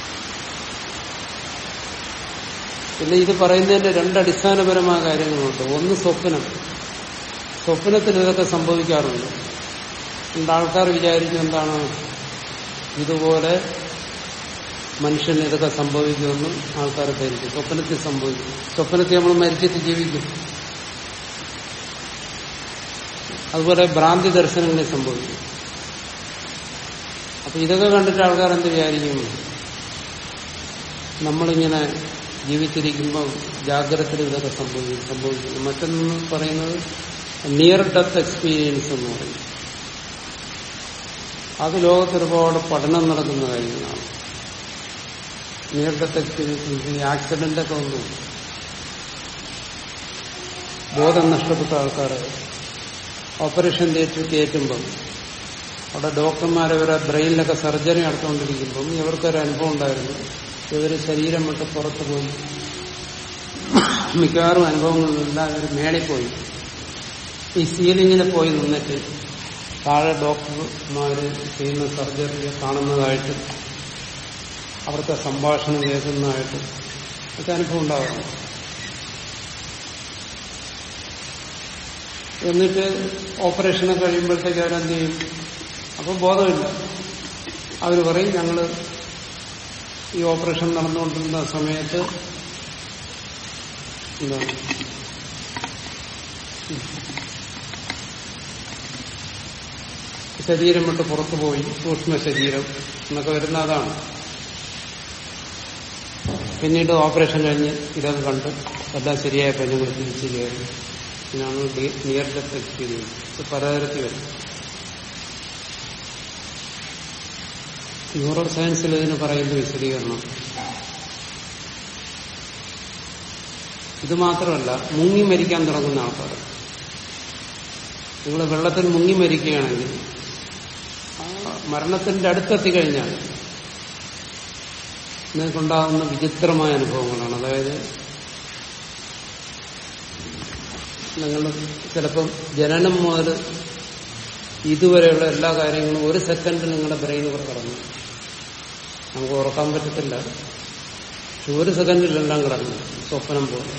പിന്നെ ഇത് പറയുന്നതിന്റെ രണ്ട് അടിസ്ഥാനപരമായ കാര്യങ്ങളുണ്ട് ഒന്ന് സ്വപ്നം സ്വപ്നത്തിൽ ഇതൊക്കെ സംഭവിക്കാറുണ്ട് അതുകൊണ്ട് ആൾക്കാർ വിചാരിക്കും എന്താണ് ഇതുപോലെ മനുഷ്യന് ഇതൊക്കെ സംഭവിക്കുമെന്നും ആൾക്കാർ ധരിക്കും സ്വപ്നത്തിൽ സംഭവിക്കും സ്വപ്നത്തിൽ നമ്മൾ മരിച്ചിട്ട് ജീവിക്കും അതുപോലെ ഭ്രാന്തി ദർശനങ്ങളിൽ സംഭവിക്കും അപ്പൊ ഇതൊക്കെ കണ്ടിട്ട് ആൾക്കാർ എന്ത് വിചാരിക്കും നമ്മളിങ്ങനെ ജീവിച്ചിരിക്കുമ്പോൾ ജാഗ്രതയിൽ ഇതൊക്കെ സംഭവിക്കും സംഭവിക്കുന്നു മറ്റൊന്ന് പറയുന്നത് നിയർ ഡെത്ത് എക്സ്പീരിയൻസ് എന്ന് പറയും അത് ലോകത്ത് ഒരുപാട് പഠനം നടക്കുന്ന കാര്യങ്ങളാണ് നിയർ ഡെത്ത് എക്സ്പീരിയൻസ് ഈ ആക്സിഡന്റ് ഒക്കെ വന്നു ബോധം നഷ്ടപ്പെട്ട ആൾക്കാർ ഓപ്പറേഷൻ തിയേറ്ററിൽ കയറ്റുമ്പം അവിടെ ഡോക്ടർമാരവരെ ബ്രെയിനിലൊക്കെ സർജറി നടത്തുകൊണ്ടിരിക്കുമ്പം ഇവർക്കൊരു അനുഭവം ഉണ്ടായിരുന്നു ഇവർ ശരീരം വിട്ട് പുറത്തു പോയി മിക്കവാറും അനുഭവങ്ങളെല്ലാം ഇവർ മേളിൽ പോയി ഈ സീലിങ്ങിൽ പോയി നിന്നിട്ട് താഴെ ഡോക്ടർമാര് ചെയ്യുന്ന സർജറി കാണുന്നതായിട്ട് അവിടുത്തെ സംഭാഷണം കേൾക്കുന്നതായിട്ട് ഒക്കെ അനുഭവം ഉണ്ടാകുന്നു എന്നിട്ട് ഓപ്പറേഷനെ കഴിയുമ്പോഴത്തേക്ക് അവരെന്ത് ചെയ്യും അപ്പം ബോധമില്ല അവർ പറയും ഞങ്ങൾ ഈ ഓപ്പറേഷൻ നടന്നുകൊണ്ടിരുന്ന സമയത്ത് എന്താണ് ശരീരം വിട്ട് പുറത്തു പോയി സൂക്ഷ്മ ശരീരം എന്നൊക്കെ വരുന്ന അതാണ് പിന്നീട് ഓപ്പറേഷൻ കഴിഞ്ഞ് ഇതൊക്കെ കണ്ട് എല്ലാം ശരിയായപ്പോൾ ഞങ്ങൾ തിരിച്ചു കയറി ഇതാണ് നിയർ ഡെത്ത് എക്സ്പീരിയൻസ് ഇത് പലതരത്തിൽ വരും ന്യൂറോ സയൻസിൽ ഇതിന് പറയുന്ന വിശദീകരണം ഇത് മാത്രമല്ല മുങ്ങി മരിക്കാൻ തുടങ്ങുന്ന ആൾക്കാർ നിങ്ങൾ വെള്ളത്തിൽ മുങ്ങി മരിക്കുകയാണെങ്കിൽ ആ മരണത്തിന്റെ അടുത്തെത്തിക്കഴിഞ്ഞാൽ നിങ്ങൾക്കുണ്ടാകുന്ന വിചിത്രമായ അനുഭവങ്ങളാണ് അതായത് നിങ്ങൾ ചിലപ്പം ജനനം മുതൽ ഇതുവരെയുള്ള എല്ലാ കാര്യങ്ങളും ഒരു സെക്കൻഡിൽ നിങ്ങളുടെ ബ്രെയിൻ കൂടെ കടന്നു നമുക്ക് ഉറക്കാൻ പറ്റത്തില്ല പക്ഷെ ഒരു സെക്കൻഡിലെല്ലാം കിടന്നു സ്വപ്നം പോലെ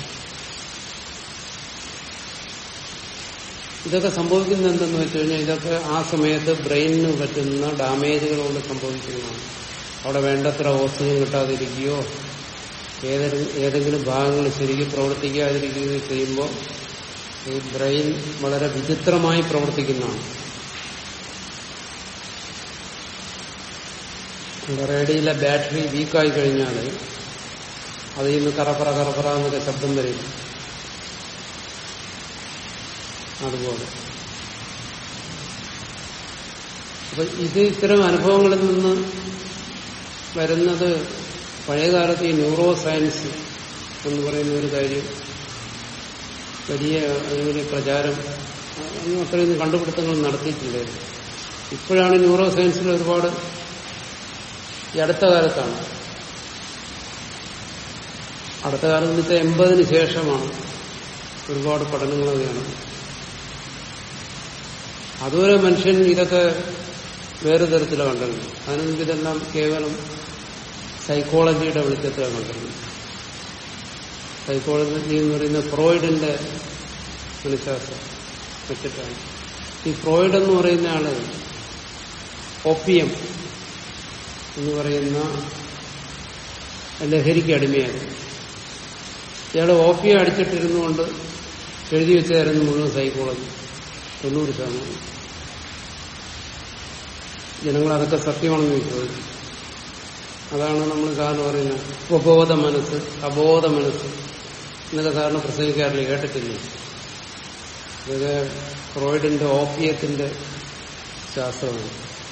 ഇതൊക്കെ സംഭവിക്കുന്നത് എന്തെന്ന് വെച്ച് കഴിഞ്ഞാൽ ഇതൊക്കെ ആ സമയത്ത് ബ്രെയിനിന് പറ്റുന്ന ഡാമേജുകൾ കൊണ്ട് സംഭവിക്കുന്നതാണ് അവിടെ വേണ്ടത്ര ഓക്സിജൻ കിട്ടാതിരിക്കുകയോ ഏതെങ്കിലും ഏതെങ്കിലും ഭാഗങ്ങൾ ശരിക്കും പ്രവർത്തിക്കാതിരിക്കുകയോ ചെയ്യുമ്പോൾ ഈ ബ്രെയിൻ വളരെ വിചിത്രമായി പ്രവർത്തിക്കുന്നതാണ് റേഡിയിലെ ബാറ്ററി വീക്കായി കഴിഞ്ഞാൽ അതിൽ നിന്ന് കറപ്പറ കറപ്പറ എന്നൊക്കെ ശബ്ദം വരും അതുപോലെ അപ്പൊ ഇത് ഇത്തരം അനുഭവങ്ങളിൽ നിന്ന് വരുന്നത് പഴയകാലത്ത് ഈ ന്യൂറോ സയൻസ് എന്ന് പറയുന്ന ഒരു കാര്യം വലിയ അതിന് പ്രചാരം അതൊന്നും അത്രയൊന്നും കണ്ടുപിടുത്തങ്ങൾ നടത്തിയിട്ടില്ലായിരുന്നു ഇപ്പോഴാണ് ന്യൂറോ സയൻസിൽ ഒരുപാട് ഈ അടുത്ത കാലത്താണ് അടുത്ത കാലം എന്ന് വെച്ചാൽ എൺപതിന് ശേഷമാണ് ഒരുപാട് പഠനങ്ങളൊക്കെ നടന്നത് അതുവരെ മനുഷ്യൻ ഇതൊക്കെ വേറെ തരത്തിലാണ് കണ്ടിരുന്നത് അതിന് മുമ്പ് ഇതെല്ലാം കേവലം സൈക്കോളജിയുടെ വെളിച്ചത്തിലാണ് കണ്ടിരുന്നത് സൈക്കോളജി എന്ന് പറയുന്ന ഫ്രോയിഡിന്റെ മനഃശാസ്ത്രം വെച്ചിട്ടാണ് ഈ ഫ്രോയിഡ് എന്ന് പറയുന്ന ആള് ഒപ്പിയം എന്ന് പറയുന്ന ലഹരിക്ക് അടിമയായിരുന്നു ഇയാൾ ഓപ്പിയം അടിച്ചിട്ടിരുന്നുകൊണ്ട് എഴുതി വെച്ചായിരുന്നു മുഴുവൻ സൈക്കോളജി തൊണ്ണൂറ് ശതമാനം ജനങ്ങൾ അതൊക്കെ സത്യമാണെന്ന് വിശ്വസിച്ചു അതാണ് നമ്മൾ സാറിന് പറയുന്നത് ഉപബോധ മനസ്സ് അബോധ മനസ്സ് എന്നൊക്കെ സാറിന് പ്രസംഗിക്കാറില്ല കേട്ടിട്ടില്ലേ ഇതൊക്കെ ഫ്രോയിഡിന്റെ ഓപ്പിയത്തിന്റെ ശാസ്ത്രമാണ്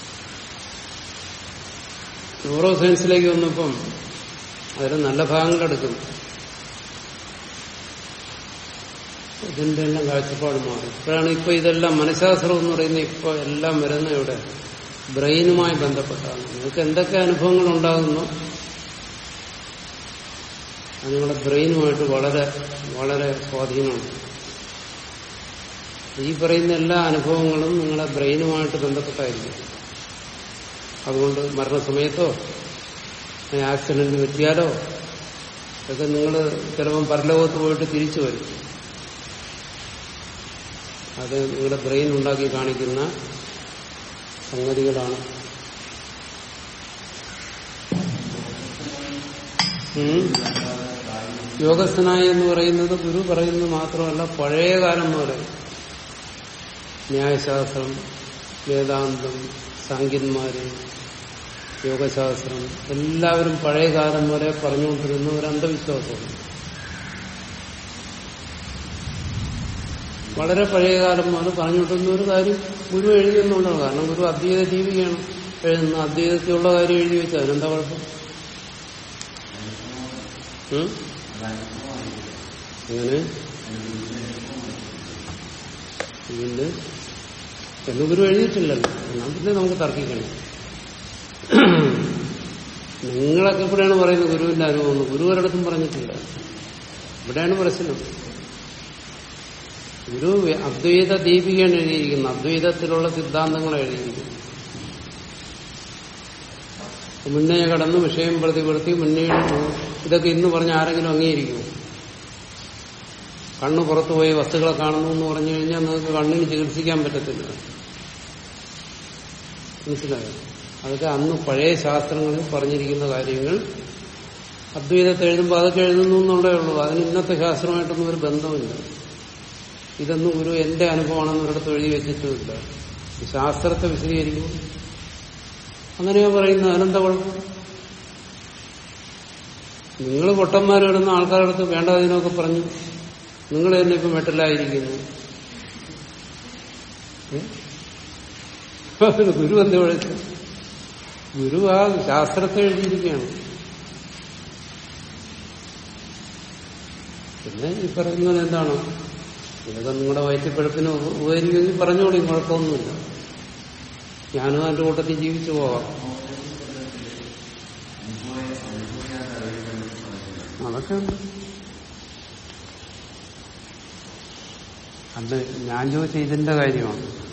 ന്യൂറോ സയൻസിലേക്ക് വന്നപ്പം അതിൽ നല്ല ഭാഗങ്ങളെടുക്കും ഇതിന്റെ എല്ലാം കാഴ്ചപ്പാട് മാറി ഇപ്പോഴാണ് ഇപ്പൊ ഇതെല്ലാം മനഃശാസ്ത്രം എന്ന് പറയുന്നത് ഇപ്പൊ എല്ലാം വരുന്ന ഇവിടെ ബ്രെയിനുമായി ബന്ധപ്പെട്ടാണ് നിങ്ങൾക്ക് എന്തൊക്കെ അനുഭവങ്ങൾ ഉണ്ടാകുന്നു അത് നിങ്ങളുടെ ബ്രെയിനുമായിട്ട് വളരെ വളരെ സ്വാധീനമുണ്ട് ഈ പറയുന്ന എല്ലാ അനുഭവങ്ങളും നിങ്ങളുടെ ബ്രെയിനുമായിട്ട് ബന്ധപ്പെട്ടായിരിക്കും അതുകൊണ്ട് മരണസമയത്തോ ആക്സിഡന്റ് പറ്റിയാലോ ഇതൊക്കെ നിങ്ങൾ ചിലപ്പം പരലോകത്ത് പോയിട്ട് തിരിച്ചു വരും അത് നിങ്ങളുടെ ബ്രെയിൻ ഉണ്ടാക്കി കാണിക്കുന്ന സംഗതികളാണ് ഉം. യോഗസ്ഥനായി എന്ന് പറയുന്നത് ഗുരു പറയുന്നത് മാത്രമല്ല പഴയ കാലം മുതൽ ന്യായശാസ്ത്രം വേദാന്തം സാങ്കന്മാര് യോഗശാസ്ത്രം എല്ലാവരും പഴയ കാലം വരെ പറഞ്ഞുകൊണ്ടിരുന്ന ഒരു അന്ധവിശ്വാസമാണ് വളരെ പഴയ കാലം മുതൽ പറഞ്ഞുകൊണ്ടിരുന്ന ഒരു കാര്യം ഗുരു എഴുതിയെന്നുള്ളതാണ് കാരണം ഗുരു അദ്വൈത ദീപികയാണ് എഴുതുന്ന അദ്വൈതത്തിലുള്ള കാര്യം എഴുതി വെച്ചാൽ അതിനെന്താ കുഴപ്പം ഉം? അങ്ങനെ ഇതിന്റെ എന്ന് ഗുരു എഴുതിയിട്ടില്ലല്ലോ എന്നാൽ പിന്നെ നമുക്ക് തർക്കിക്കണം നിങ്ങളൊക്കെ ഇവിടെയാണ് പറയുന്നത് ഗുരുവിന്റെ അനുഭവം എന്ന്. ഗുരു ഒരിടത്തും പറഞ്ഞിട്ടില്ല ഇവിടെയാണ് പ്രശ്നം ഗുരു അദ്വൈത ദീപികയാണ് എഴുതിയിരിക്കുന്നത് അദ്വൈതത്തിലുള്ള സിദ്ധാന്തങ്ങൾ എഴുതിയിരിക്കുന്നത് മുന്നേ കടന്ന് വിഷയം പ്രതിപ്പെടുത്തി മുന്നേ ഇതൊക്കെ ഇന്ന് പറഞ്ഞ ആരെങ്കിലും അംഗീകരിക്കുമോ കണ്ണ് പുറത്തു പോയി വസ്തുക്കളെ കാണുന്നു എന്ന് പറഞ്ഞു കഴിഞ്ഞാൽ നിങ്ങൾക്ക് കണ്ണിന് ചികിത്സിക്കാൻ പറ്റത്തില്ല മനസ്സിലായോ അതൊക്കെ അന്ന് പഴയ ശാസ്ത്രങ്ങളിൽ പറഞ്ഞിരിക്കുന്ന കാര്യങ്ങൾ അദ്വൈതത്തെ എഴുതുമ്പോൾ അതൊക്കെ എഴുതുന്നു എന്നുള്ളേ ഉള്ളൂ അതിന് ഇന്നത്തെ ശാസ്ത്രമായിട്ടൊന്നും ഒരു ബന്ധമില്ല ഇതൊന്നും ഒരു എന്റെ അനുഭവമാണെന്ന് ഒരിടത്ത് എഴുതി വെച്ചിട്ടുമില്ല ശാസ്ത്രത്തെ വിശദീകരിക്കും അങ്ങനെയാ പറയുന്നത് അനന്ത കുഴപ്പം നിങ്ങൾ പൊട്ടന്മാരിടുന്ന ആൾക്കാരുടെ അടുത്ത് വേണ്ടതിനൊക്കെ പറഞ്ഞു നിങ്ങൾ തന്നെ ഇപ്പം വെട്ടലായിരിക്കുന്നു ഏ? അതിന് ഗുരു എന്ത് വിളിച്ചു ഗുരു ആ ശാസ്ത്രത്തെ എഴുതിയിരിക്കുകയാണ് പിന്നെ ഈ പറയുന്നത് എന്താണ് ഇതൊക്കെ നിങ്ങളുടെ വയറ്റിപ്പഴപ്പിന് ഉപ- ഉപകരിക്കുമെങ്കിൽ പറഞ്ഞോളി കുഴപ്പമൊന്നുമില്ല ഞാനും അതിന്റെ കൂട്ടത്തിൽ ജീവിച്ചു പോകാം അതൊക്കെ ഉണ്ട് അല്ല ഞാൻ ചോദിച്ച ഇതിന്റെ കാര്യമാണ്